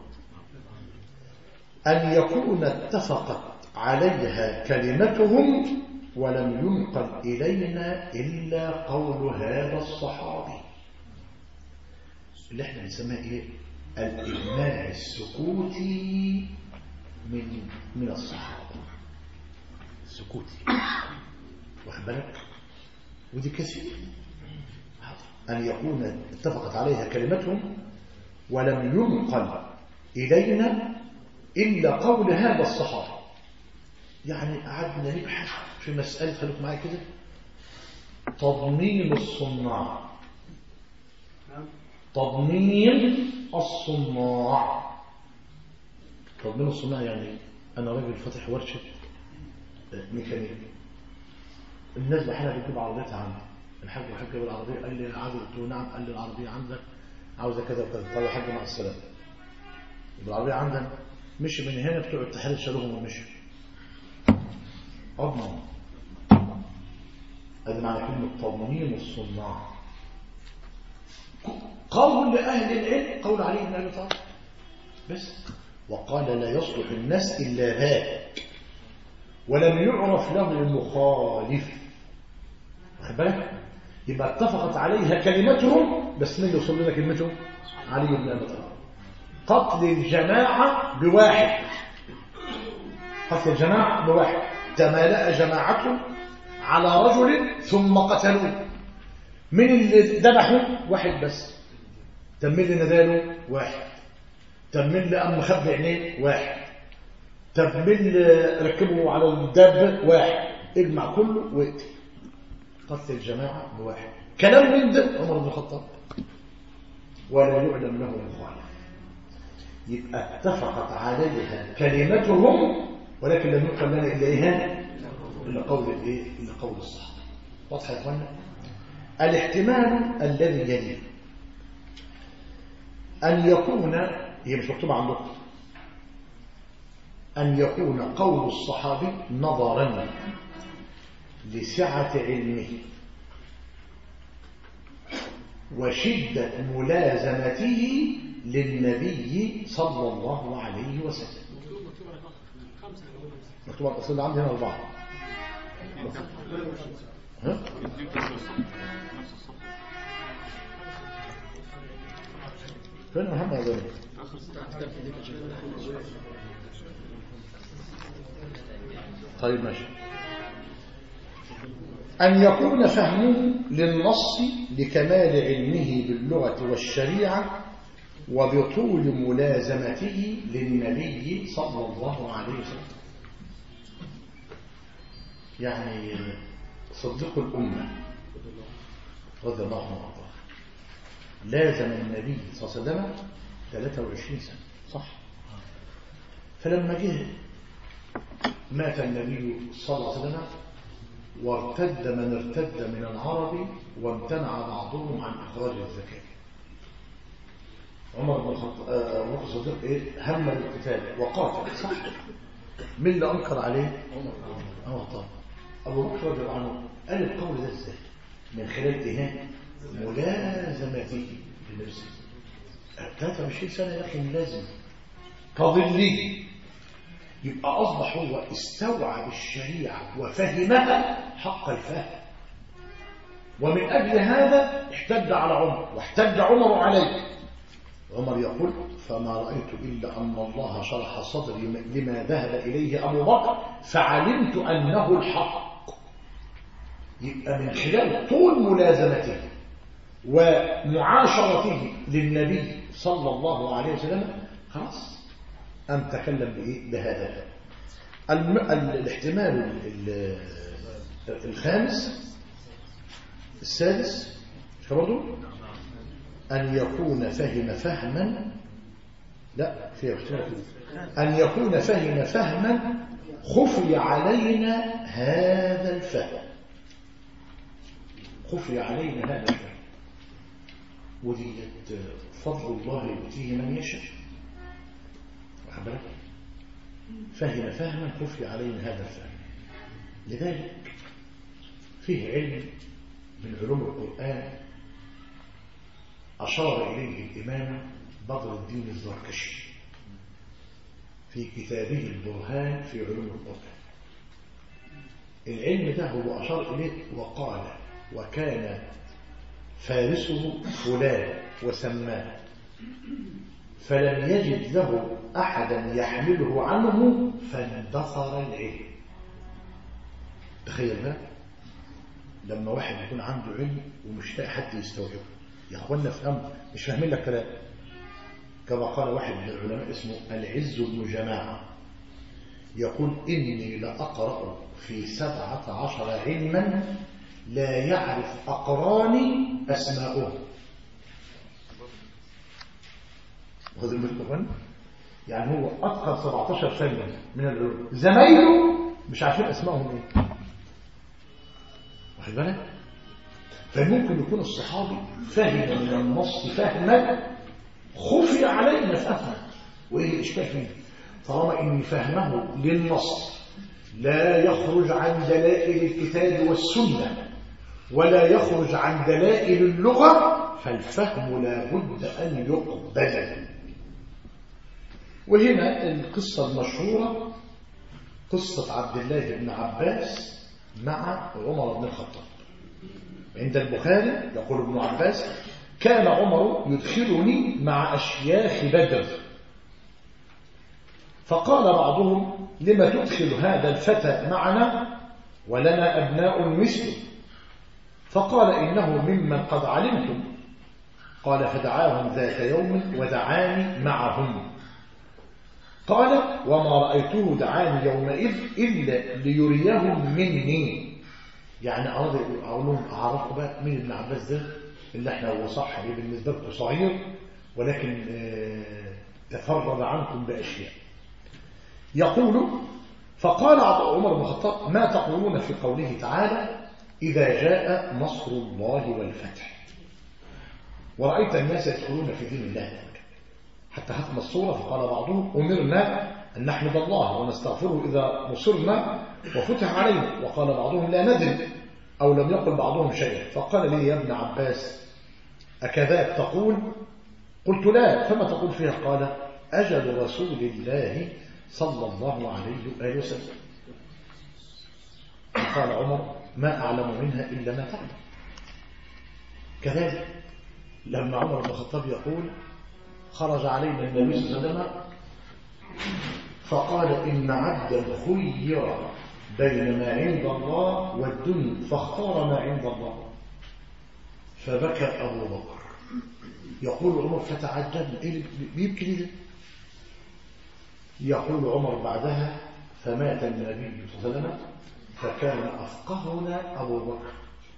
أن يكون اتفقت عليها كلمتهم ولم ينقل إلينا إلا قول هذا الصحابي اللي احنا بنسميها ايه الإجماع السكوتي من من الصحابة السكوتي واخد بالك ودي كثير أن يكون اتفقت عليها كلمتهم ولم ينقل إلينا إلا قول هذا الصحابي يعني قعدنا نبحث في مسألة خليك معايا كده تضمين الصناع تضمين الصناع تضمين الصناع يعني أنا راجل فاتح ورشة ميكانيك الناس بحالها بتجيب عربيتها عندي الحاج الحاج جاب العربية قال لي عاوز قلت له نعم قال لي العربية عندك عاوزة كذا وكذا طب يا حاج مع السلامة يبقى العربية عندنا مشي من هنا بتوع التحرير شالوهم ومشي أضمن هذا معنى كلمة تضمين الصناع قول لأهل العلم قول عليه بن أبي طالب بس وقال لا يصلح الناس إلا ذاك ولم يعرف له المخالف واخد بالك يبقى اتفقت عليها كلمتهم بس مين اللي وصل لنا كلمتهم علي بن ابي طالب قتل الجماعه بواحد قتل الجماعه بواحد تمالأ جماعة على رجل ثم قتلوه من اللي ذبحوا واحد بس تم اللي نداله واحد تم اللي قام مخبي عينيه واحد تم اللي ركبه على الدابه واحد اجمع كله واقتل قتل الجماعة بواحد كلام من ده عمر بن الخطاب ولا يعلم له مخالف يبقى اتفقت عليها كلمتهم ولكن لم يقل لنا إلا إيه إلا قول الإيه إلا قول الصحابة واضح يا إخوانا الاحتمال الذي يلي أن يكون هي مش مكتوبة عندكم أن يكون قول الصحابي نظرا لسعة علمه وشدة ملازمته للنبي صلى الله عليه وسلم مكتوب على الأصل عندي هنا أربعة ها؟ فين محمد هذا طيب ماشي أن يكون فهمه للنص لكمال علمه باللغة والشريعة وبطول ملازمته للنبي صلى الله عليه وسلم يعني صديق الأمة رضي الله عنه وارضاه لازم النبي صلى الله عليه وسلم 23 سنة صح فلما جه مات النبي صلى الله عليه وسلم وارتد من ارتد من العرب وامتنع بعضهم عن إخراج الزكاة عمر بن الخطاب أبو بكر الصديق إيه هم بالقتال وقاتل صح مين اللي أنكر عليه عمر طبعا أبو بكر رضي الله عنه قال القول ده إزاي من خلال إيه ملازمته للنبي 23 سنة يا أخي ملازم كظلي يبقى أصبح هو استوعب الشريعة وفهمها حق الفهم ومن أجل هذا احتج على عمر واحتج عمر عليه عمر يقول فما رأيت إلا أن الله شرح صدري لما ذهب إليه أبو بكر فعلمت أنه الحق يبقى من خلال طول ملازمته ومعاشرته للنبي صلى الله عليه وسلم خلاص أن تكلم بإيه بهذا الم... ال... الاحتمال ال... الخامس السادس برضه أن يكون فهم فهما لا فيها اختلاف أن يكون فهم فهما خفي علينا هذا الفهم خفي علينا هذا الفهم وديت فضل الله يؤتيه من يشاء واخد بالك؟ فهم فهما خفي علينا هذا الفهم لذلك فيه علم من علوم القرآن أشار إليه الإمام بدر الدين الزركشي في كتابه البرهان في علوم القرآن العلم ده هو أشار إليه وقال وكان فارسه فلان وسماه فلم يجد له أحدا يحمله عنه فاندثر العلم تخيل بقى لما واحد يكون عنده علم ومش لاقي حد يستوعبه يا اخوانا افهم مش فاهمين لك كلام كما قال واحد من العلماء اسمه العز بن جماعة يقول إني لأقرأ في سبعة عشر علما لا يعرف أقراني أسماؤهم وهذا المتقن يعني هو أتقن 17 فن من العلوم زمايله مش عارفين أسمائهم إيه واخد بالك فممكن يكون الصحابي فهم من النص فهما خفي علينا فهما وايه الاشكال فيه طالما ان فهمه للنص لا يخرج عن دلائل الكتاب والسنه ولا يخرج عن دلائل اللغه فالفهم لا بد ان يقبل وهنا القصه المشهوره قصه عبد الله بن عباس مع عمر بن الخطاب عند البخاري يقول ابن عباس كان عمر يدخلني مع أشياخ بدر فقال بعضهم لما تدخل هذا الفتى معنا ولنا أبناء مثله فقال إنه ممن قد علمتم قال فدعاهم ذات يوم ودعاني معهم قال وما رأيته دعاني يومئذ إلا ليريهم مني يعني أراد أقول لهم أعرفوا بقى مين ابن عباس ده اللي احنا هو صح إيه بالنسبة لكم صغير ولكن آه تفرد عنكم بأشياء يقول فقال عمر بن الخطاب ما تقولون في قوله تعالى إذا جاء نصر الله والفتح ورأيت الناس يدخلون في دين الله حتى ختم الصورة فقال بعضهم أمرنا أن نحمد الله ونستغفره إذا نصرنا وفتح علينا وقال بعضهم لا ندري أو لم يقل بعضهم شيئا فقال لي يا ابن عباس أكذاك تقول قلت لا فما تقول فيها قال أجل رسول الله صلى الله عليه وآله وسلم قال عمر ما أعلم منها إلا ما تعلم كذلك لما عمر بن الخطاب يقول خرج علينا النبي صلى الله عليه وسلم فقال إن عبدا خير بين ما عند الله والدنيا فاختار ما عند الله فبكى أبو بكر يقول عمر فتعجبنا إيه بيبكي ليه يقول عمر بعدها فمات النبي صلى الله عليه وسلم فكان أفقهنا أبو بكر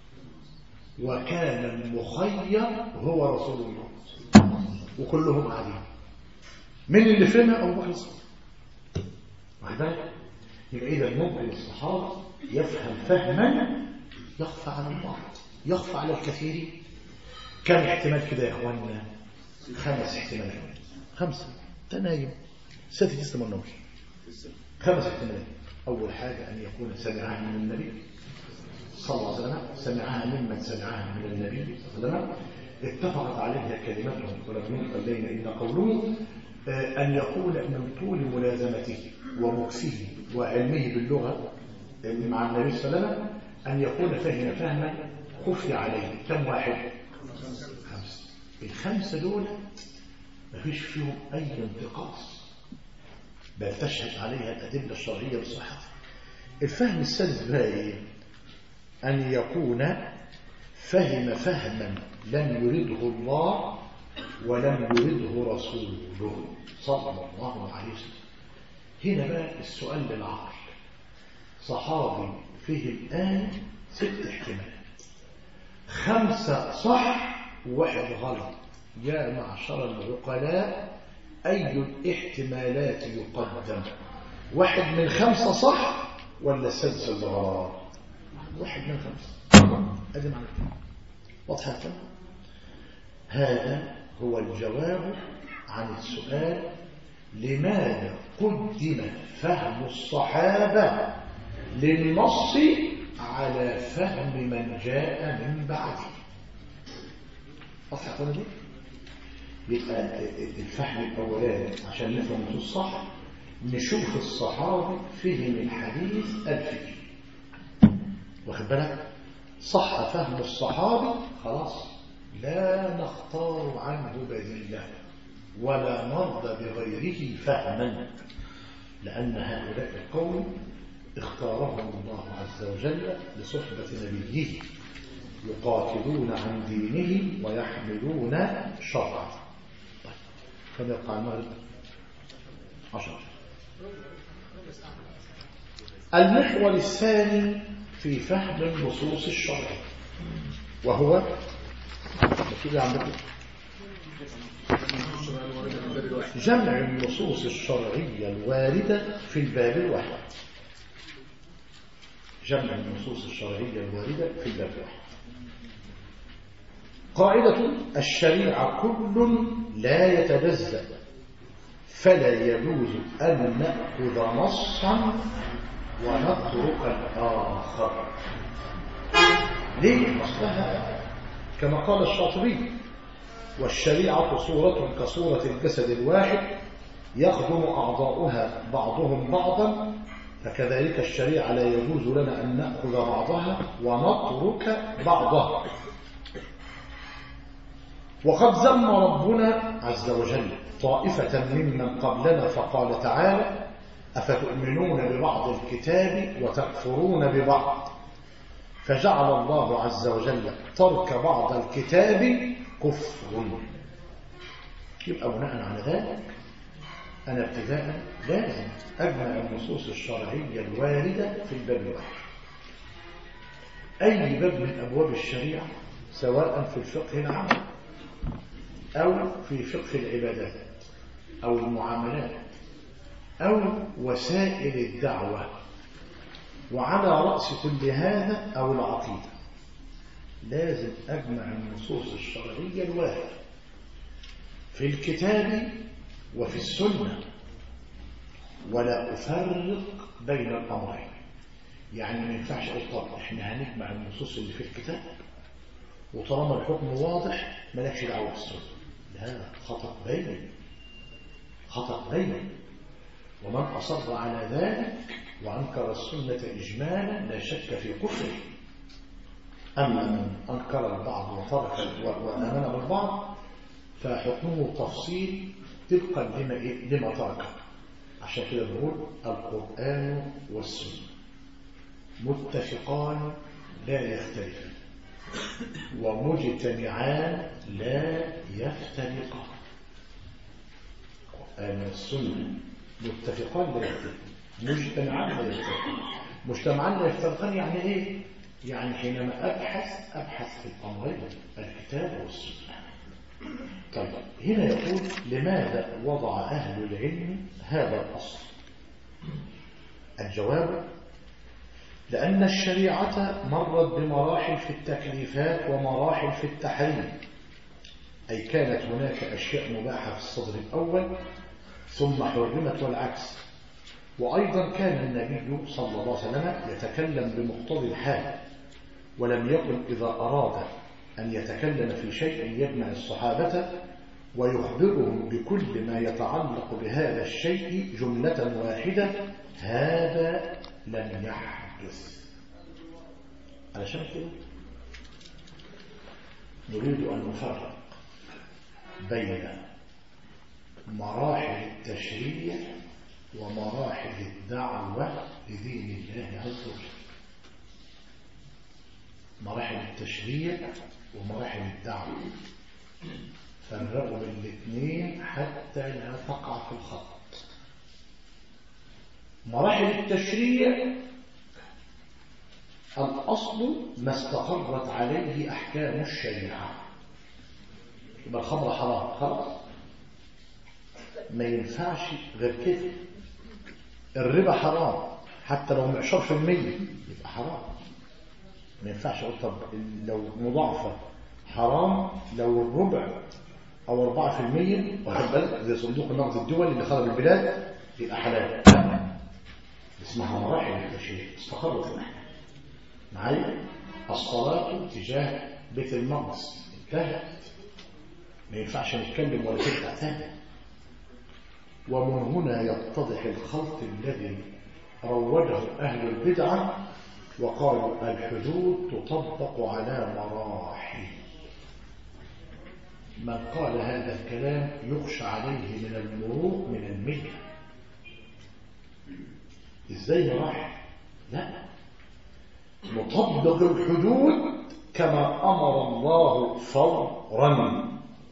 وكان المخير هو رسول الله وكلهم قاعدين من اللي فينا أبو بكر الصديق واخد بالك يبقى إذا ممكن الصحابة يفهم فهما يخفى على البعض يخفى على الكثير كم احتمال كده يا اخوانا خمس احتمالات خمسة تنايم ستة تسلم النوم خمس احتمالات أول حاجة أن يكون سمعها من النبي صلى الله عليه وسلم سمعها ممن سمعها من النبي صلى الله عليه وسلم اتفقت عليها كلمتهم ولم ينقل لنا إلا قولهم أن يكون من طول ملازمته ومكسه وعلمه باللغة مع النبي صلى الله عليه وسلم أن يكون فهم فهما خفي عليه كم واحد خمسة الخمسة دول مفيش فيهم أي انتقاص بل تشهد عليها الأدلة الشرعية بصحتها الفهم السادس بقى إيه أن يكون فهم فهما لم يرده الله ولم يرده رسوله صلى الله عليه وسلم هنا بقى السؤال للعقل صحابي فيه الآن ست احتمالات خمسة صح وواحد غلط يا معشر العقلاء أي الاحتمالات يقدم واحد من خمسة صح ولا السادس اللي غلط واحد من خمسة أدي معنى واضحة كده؟ هذا هو الجواب عن السؤال لماذا قدم فهم الصحابة للنص على فهم من جاء من بعده واضحة كده دي؟ يبقى الفهم الأولاني عشان نفهم النصوص صح نشوف الصحابي فهم الحديث الفكري واخد بالك صح فهم الصحابي خلاص لا نختار عنه بديلا ولا نرضى بغيره فهما لأن هؤلاء القوم اختارهم الله عز وجل لصحبة نبيه يقاتلون عن دينه ويحملون شرعه طيب كم يبقى المغرب عشر المحور الثاني في فهم النصوص الشرعية وهو مكتوب عندكم جمع النصوص الشرعية الواردة في الباب الواحد جمع النصوص الشرعية الواردة في الباب الواحد قاعدة الشريعة كل لا يتجزأ فلا يجوز أن نأخذ نصا ونترك الآخر ليه أصلها كما قال الشاطبي والشريعة صورة كصورة الجسد الواحد يخدم أعضاؤها بعضهم بعضا فكذلك الشريعة لا يجوز لنا أن نأخذ بعضها ونترك بعضها وقد ذم ربنا عز وجل طائفة ممن قبلنا فقال تعالى أفتؤمنون ببعض الكتاب وتكفرون ببعض فجعل الله عز وجل ترك بعض الكتاب كفر يبقى بناء على ذلك أنا ابتداء لازم أجمع النصوص الشرعية الواردة في الباب الواحد أي باب من أبواب الشريعة سواء في الفقه العام أو في فقه العبادات أو المعاملات أو وسائل الدعوة وعلى رأس كل هذا أو العقيدة لازم أجمع النصوص الشرعية الواردة في الكتاب وفي السنة ولا أفرق بين الأمرين يعني ما ينفعش أقول طب إحنا هنجمع النصوص اللي في الكتاب وطالما الحكم واضح مالكش دعوة بالسنة لا خطأ بين خطأ بين ومن أصر على ذلك وأنكر السنة إجمالا لا شك في كفره أما من أنكر البعض وترك وآمن بالبعض فحكمه تفصيل طبقا لما, لما ترك عشان كده بنقول القرآن والسنة متفقان لا يختلفان ومجتمعان لا يفترقان القرآن والسنة متفقان لا يختلفان مجتمعان لا يفترقان مجتمعان لا يفترقان يعني ايه يعني حينما ابحث ابحث في الامرين الكتاب والسنه طيب هنا يقول لماذا وضع اهل العلم هذا الاصل الجواب لان الشريعه مرت بمراحل في التكليفات ومراحل في التحريم اي كانت هناك اشياء مباحه في الصدر الاول ثم حرمت والعكس وأيضا كان النبي صلى الله عليه وسلم يتكلم بمقتضى الحال ولم يكن إذا أراد أن يتكلم في شيء يجمع الصحابة ويخبرهم بكل ما يتعلق بهذا الشيء جملة واحدة هذا لم يحدث علشان كده نريد أن نفرق بين مراحل التشريع ومراحل الدعوة لدين الله عز وجل مراحل التشريع ومراحل الدعوة فرقوا بين الاثنين حتى لا تقع في الخط مراحل التشريع الأصل ما استقرت عليه أحكام الشريعة يبقى الخمر حرام خلاص ما ينفعش غير كده الربا حرام حتى لو معشار في المية يبقى حرام ما ينفعش اقول طب لو مضاعفة حرام لو الربع او اربعة في المية واخد بالك زي صندوق النقد الدولي اللي خرج البلاد يبقى حلال لا. اسمها مراحل التشريع استقرت الاحكام معايا الصلاة تجاه بيت المقدس انتهت ما ينفعش نتكلم ولا ترجع تاني ومن هنا يتضح الخلط الذي روجه أهل البدعة وقالوا الحدود تطبق على مراحل من قال هذا الكلام يخشى عليه من المروق من الملة ازاي مراحل لا نطبق الحدود كما أمر الله فورا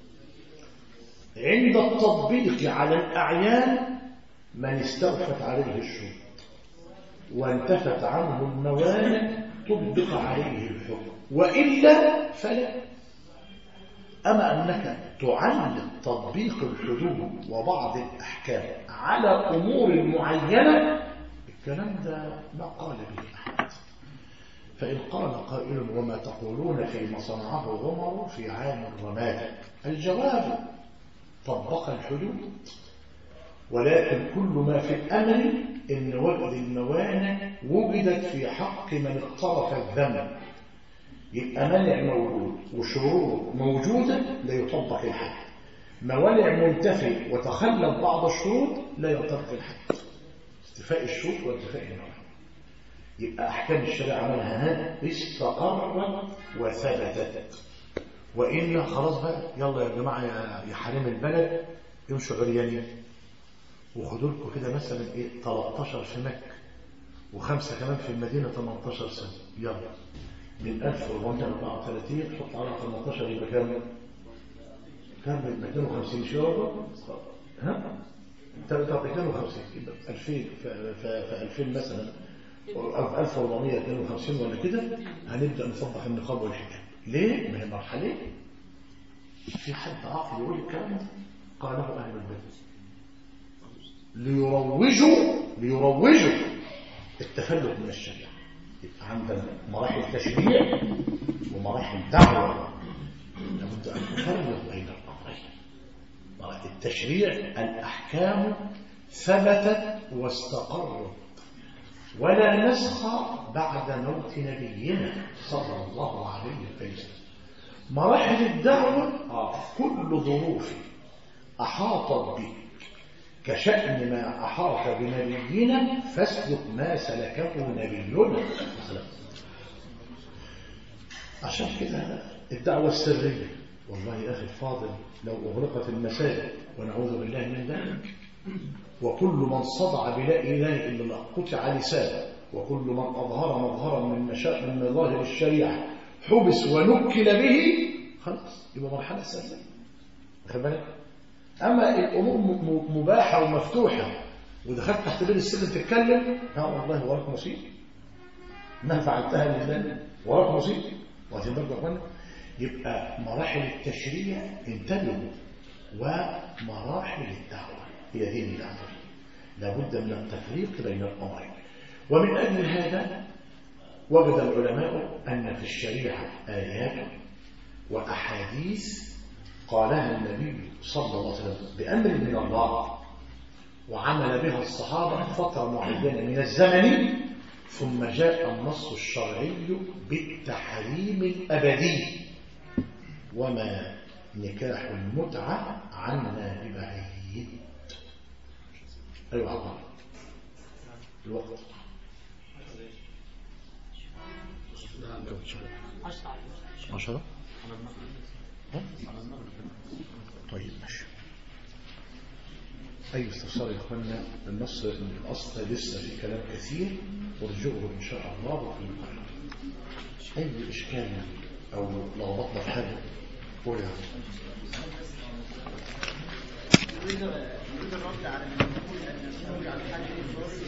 عند التطبيق على الأعيان من استوفت عليه الشروط وانتفت عنه الموانع طبق عليه الحكم وإلا فلا أما أنك تعلق تطبيق الحدود وبعض الأحكام على أمور معينة الكلام ده ما قال به أحد فإن قال قائل وما تقولون فيما صنعه عمر في عام الرماد الجواب طبق الحدود ولكن كل ما في الأمر إن وجد الموانع وجدت في حق من اقترف الذنب يبقى منع موجود وشروط موجودة لا يطبق الحد موانع منتفي وتخلف بعض الشروط لا يطبق الحد استفاء الشروط وانتفاء الموانع يبقى أحكام الشريعة عملها استقرت وثبتت وإلا خلاص بقى يلا يا جماعة يا حريم البلد امشوا عريانين وخدوا لكم كده مثلا ايه 13 في مكة وخمسة كمان في المدينة 18 سنة يلا من 1434 حط على 18 يبقى كام؟ كام 250 شهر ها؟ 250 يبقى 2000 في 2000 مثلا أو 1452 ولا كده هنبدأ نصبح النقاب والحجاب ليه؟ ما هي مرحلة في حد عاقل يقول الكلام ده قاله أهل البيت ليروجوا ليروجوا التفلت من الشريعة يبقى عندنا مراحل تشريع ومراحل دعوة لابد أن نفرق بين الأمرين مراحل التشريع الأحكام ثبتت واستقرت ولا نسخ بعد موت نبينا صلى الله عليه وسلم مراحل الدعوة كل ظروف أحاطت بك كشأن ما أحاط بنبينا فاسلك ما سلكه نبينا عشان كده الدعوة السرية والله يا أخي الفاضل لو أغلقت المساجد ونعوذ بالله من ذلك وكل من صدع بلا إله إلا الله قطع لسانه وكل من أظهر مظهرا من مشاء من مظاهر الشريعة حبس ونكل به خلاص يبقى مرحلة سهلة خد بالك أما الأمور مباحة ومفتوحة ودخلت تحت بير السلم تتكلم لا والله وراك مصيبة ما فعلتها لله وراك مصيبة واخدين بالكم يا اخوانا يبقى مراحل التشريع انتبهوا ومراحل الدعوة هي دين الأمر لابد من التفريق بين الأمرين ومن أجل هذا وجد العلماء أن في الشريعة آيات وأحاديث قالها النبي صلى الله عليه وسلم بأمر من الله وعمل بها الصحابة فترة معينة من الزمن ثم جاء النص الشرعي بالتحريم الأبدي وما نكاح المتعة عنا ببعيد أيوة الله الوقت عشرة طيب ماشي أي استفسار يا إخوانا النص الأصل لسه في كلام كثير ورجعه إن شاء الله في المقرر أي إشكال أو لخبطنا في حاجة قول يا يريد يريد الرد على من يقول ان الخروج عن حد الفرس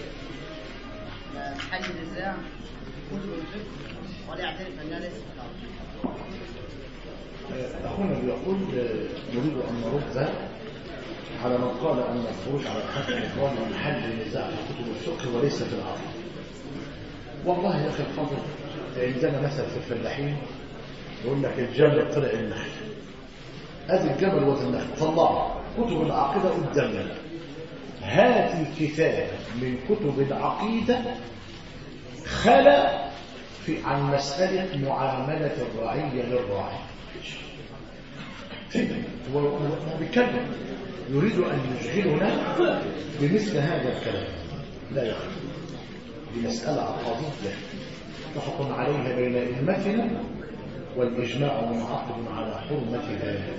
محل نزاع كله الفكر ولا يعترف انها ليست أخونا بيقول نريد أن نرد على من قال أن الخروج على الحد الإخوان من حل النزاع في كتب الفقه وليس في العقل والله يا أخي الفضل عندنا مثل في الفلاحين يقول لك الجمل طلع النخل ادي الجبل وزن النخل طلعوا كتب العقيدة قدامنا هاتي كتاب من كتب العقيدة خلى في عن مسألة معاملة الرعية للراعي فين؟ هو هو هو بيتكلم يريد أن يشغلنا بمثل هذا الكلام لا يخفى دي مسألة عقدية تحكم عليها بين أئمتنا والإجماع منعقد على حرمة ذلك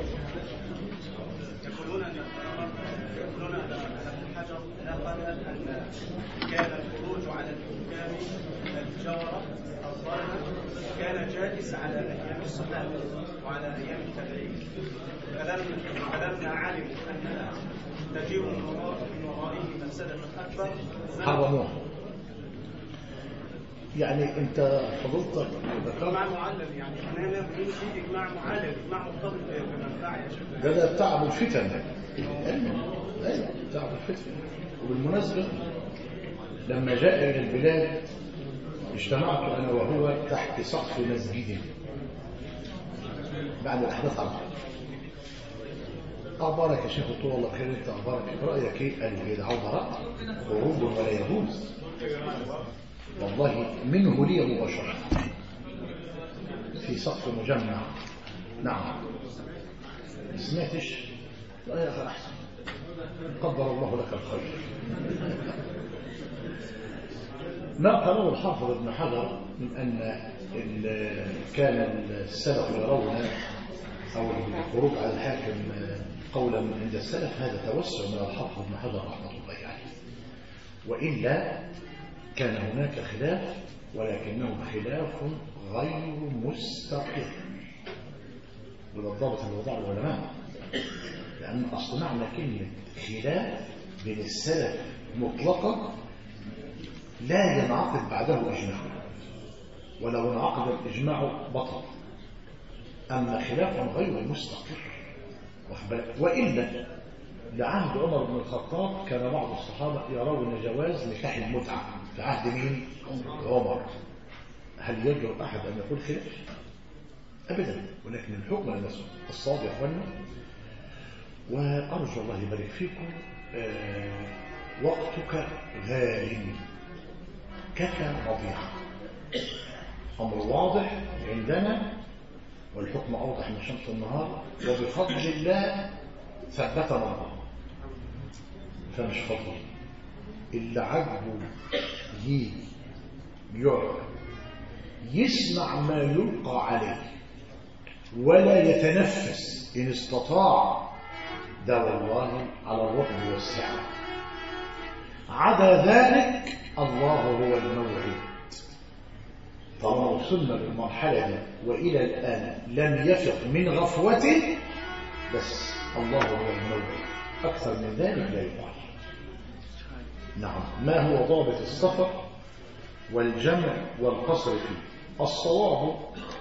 يقولون ان يقولون ان ابن حجر نقل ان كان الخروج على الحكام الجوره الظالمه كان جائز على ايام الصحابه وعلى ايام التابعين فلم فلما علموا انها تجيء من وراء من ورائه مفسده اكبر حرموها يعني انت فضلتك ذكرت اجماع معلل يعني احنا نقول في اجماع معلل اجماع مرتبط بمنفعه يا شيخ ده ده تعب الفتن ايوه تعب الفتن وبالمناسبة لما جاء إلى البلاد اجتمعت أنا وهو تحت سقف مسجد بعد الأحداث على طول. أخبارك يا شيخ قلت له والله خير أنت أخبارك إيه؟ رأيك إيه؟ قال لي هي العودة رأي خروج ولا يجوز والله منه لي مباشرة في سقف مجمع نعم ما سمعتش لا يا أخي أحسن قدر الله لك الخير ما قاله الحافظ ابن حجر من أن ال- كان السلف يرون أو الخروج على الحاكم قولا من عند السلف هذا توسع من الحافظ ابن حجر رحمه الله عليه وإلا كان هناك خلاف ولكنه خلاف غير مستقر وده الضابط اللي وضعه العلماء لأن أصل معنى كلمة خلاف بين السلف مطلقا لا ينعقد بعده إجماع ولو انعقد الإجماع بطل أما خلاف غير مستقر واخد بالك؟ وإلا لعهد عمر بن الخطاب كان بعض الصحابة يرون جواز نكاح المتعة في عهد مين؟ عمر هل يجرؤ أحد أن يقول خلاف؟ أبدا ولكن الحكم لنفسه الصواب يا أخوانا وأرجو الله يبارك فيكم آه، وقتك غال كفى مضيعة أمر واضح عندنا والحكم أوضح من شمس النهار وبفضل الله ثبتنا الله فمش فضل اللي عجبه يجي يقعد يسمع ما يلقى عليه ولا يتنفس إن استطاع ده والله على الرحب والسعة عدا ذلك الله هو الموعد طالما وصلنا للمرحلة دي وإلى الآن لم يفق من غفوته بس الله هو الموعد أكثر من ذلك لا يقال نعم ما هو ضابط السفر والجمع والقصر فيه الصواب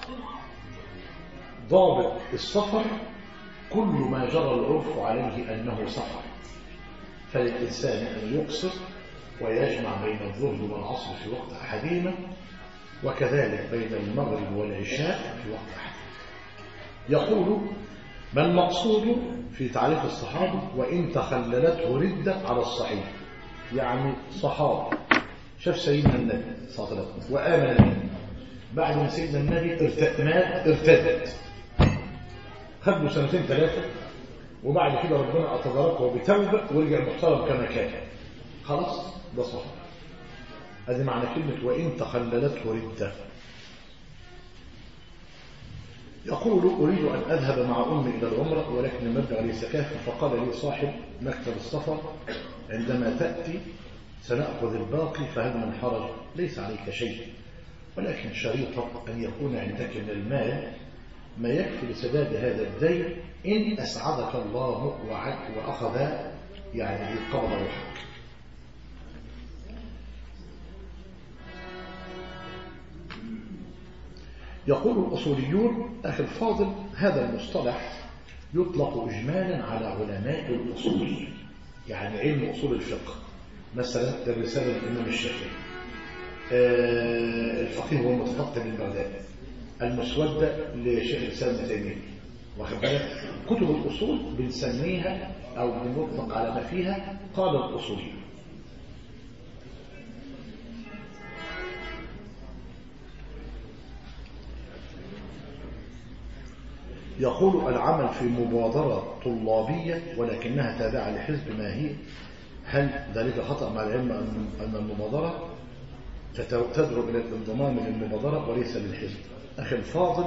ضابط السفر كل ما جرى العرف عليه أنه سفر فللإنسان أن يقصر ويجمع بين الظهر والعصر في وقت أحدهما وكذلك بين المغرب والعشاء في وقت أحد يقول ما المقصود في تعريف الصحابة وإن تخللته ردة على الصحيح يعني صحابة شاف سيدنا النبي صلى الله عليه وسلم وآمن به بعد ما سيدنا النبي ارتد مات ارتد خد له سنتين ثلاثة وبعد كده ربنا أتدركه بتوبة ورجع محترم كما كان خلاص ده صحابة هذه معنى كلمة وإن تخللته ردة يقول أريد أن أذهب مع أمي إلى العمرة ولكن المبلغ لي سكافة فقال لي صاحب مكتب السفر عندما تأتي سنأخذ الباقي فهل من حرج ليس عليك شيء ولكن شريطة أن يكون عندك من المال ما يكفي لسداد هذا الدين إن أسعدك الله وعد وأخذ يعني قبض روحك يقول الأصوليون أخي الفاضل هذا المصطلح يطلق إجمالا على علماء الأصول يعني علم أصول الفقه مثلا الرسالة للإمام الشافعي آه، الفقيه هو المتفقه للبغدادي المسودة لشيخ الإسلام ابن تيمية واخد بالك كتب الأصول بنسميها أو بنطلق على ما فيها قال الأصولي يقول العمل في مبادرة طلابية ولكنها تابعة لحزب ما هي هل ذلك خطأ مع العلم أن- أن المبادرة تت- تدعو إلى الانضمام للمبادرة وليس للحزب أخي الفاضل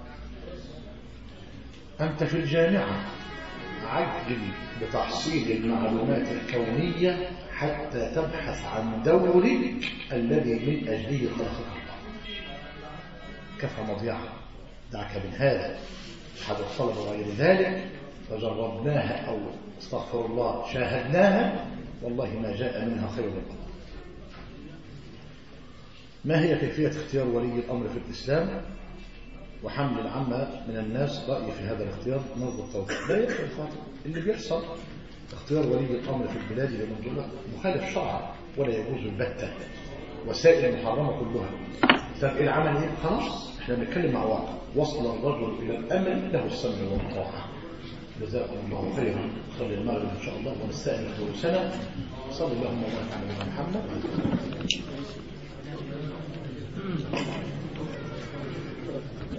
أنت في الجامعة عجل بتحصيل المعلومات الكونية حتى تبحث عن دورك الذي من أجله خلقك الله كفى مضيعة دعك من هذا أحد الطلب وغير ذلك فجربناها أو استغفر الله شاهدناها والله ما جاء منها خير القضاء ما هي كيفية اختيار ولي الأمر في الإسلام وحمل العامة من الناس رأي في هذا الاختيار مرض التوفيق لا يكفي الخاطر اللي بيحصل اختيار ولي الأمر في البلاد لمنظومة مخالف شرعا ولا يجوز البتة وسائل محرمة كلها طب ايه العمل ايه خلاص احنا بنتكلم مع واقع وصل الرجل الى الامل له السمع والطاعه جزاكم الله خيرا صلي المغرب ان شاء الله ونستأنف دروسنا صلى اللهم وبارك على نبينا محمد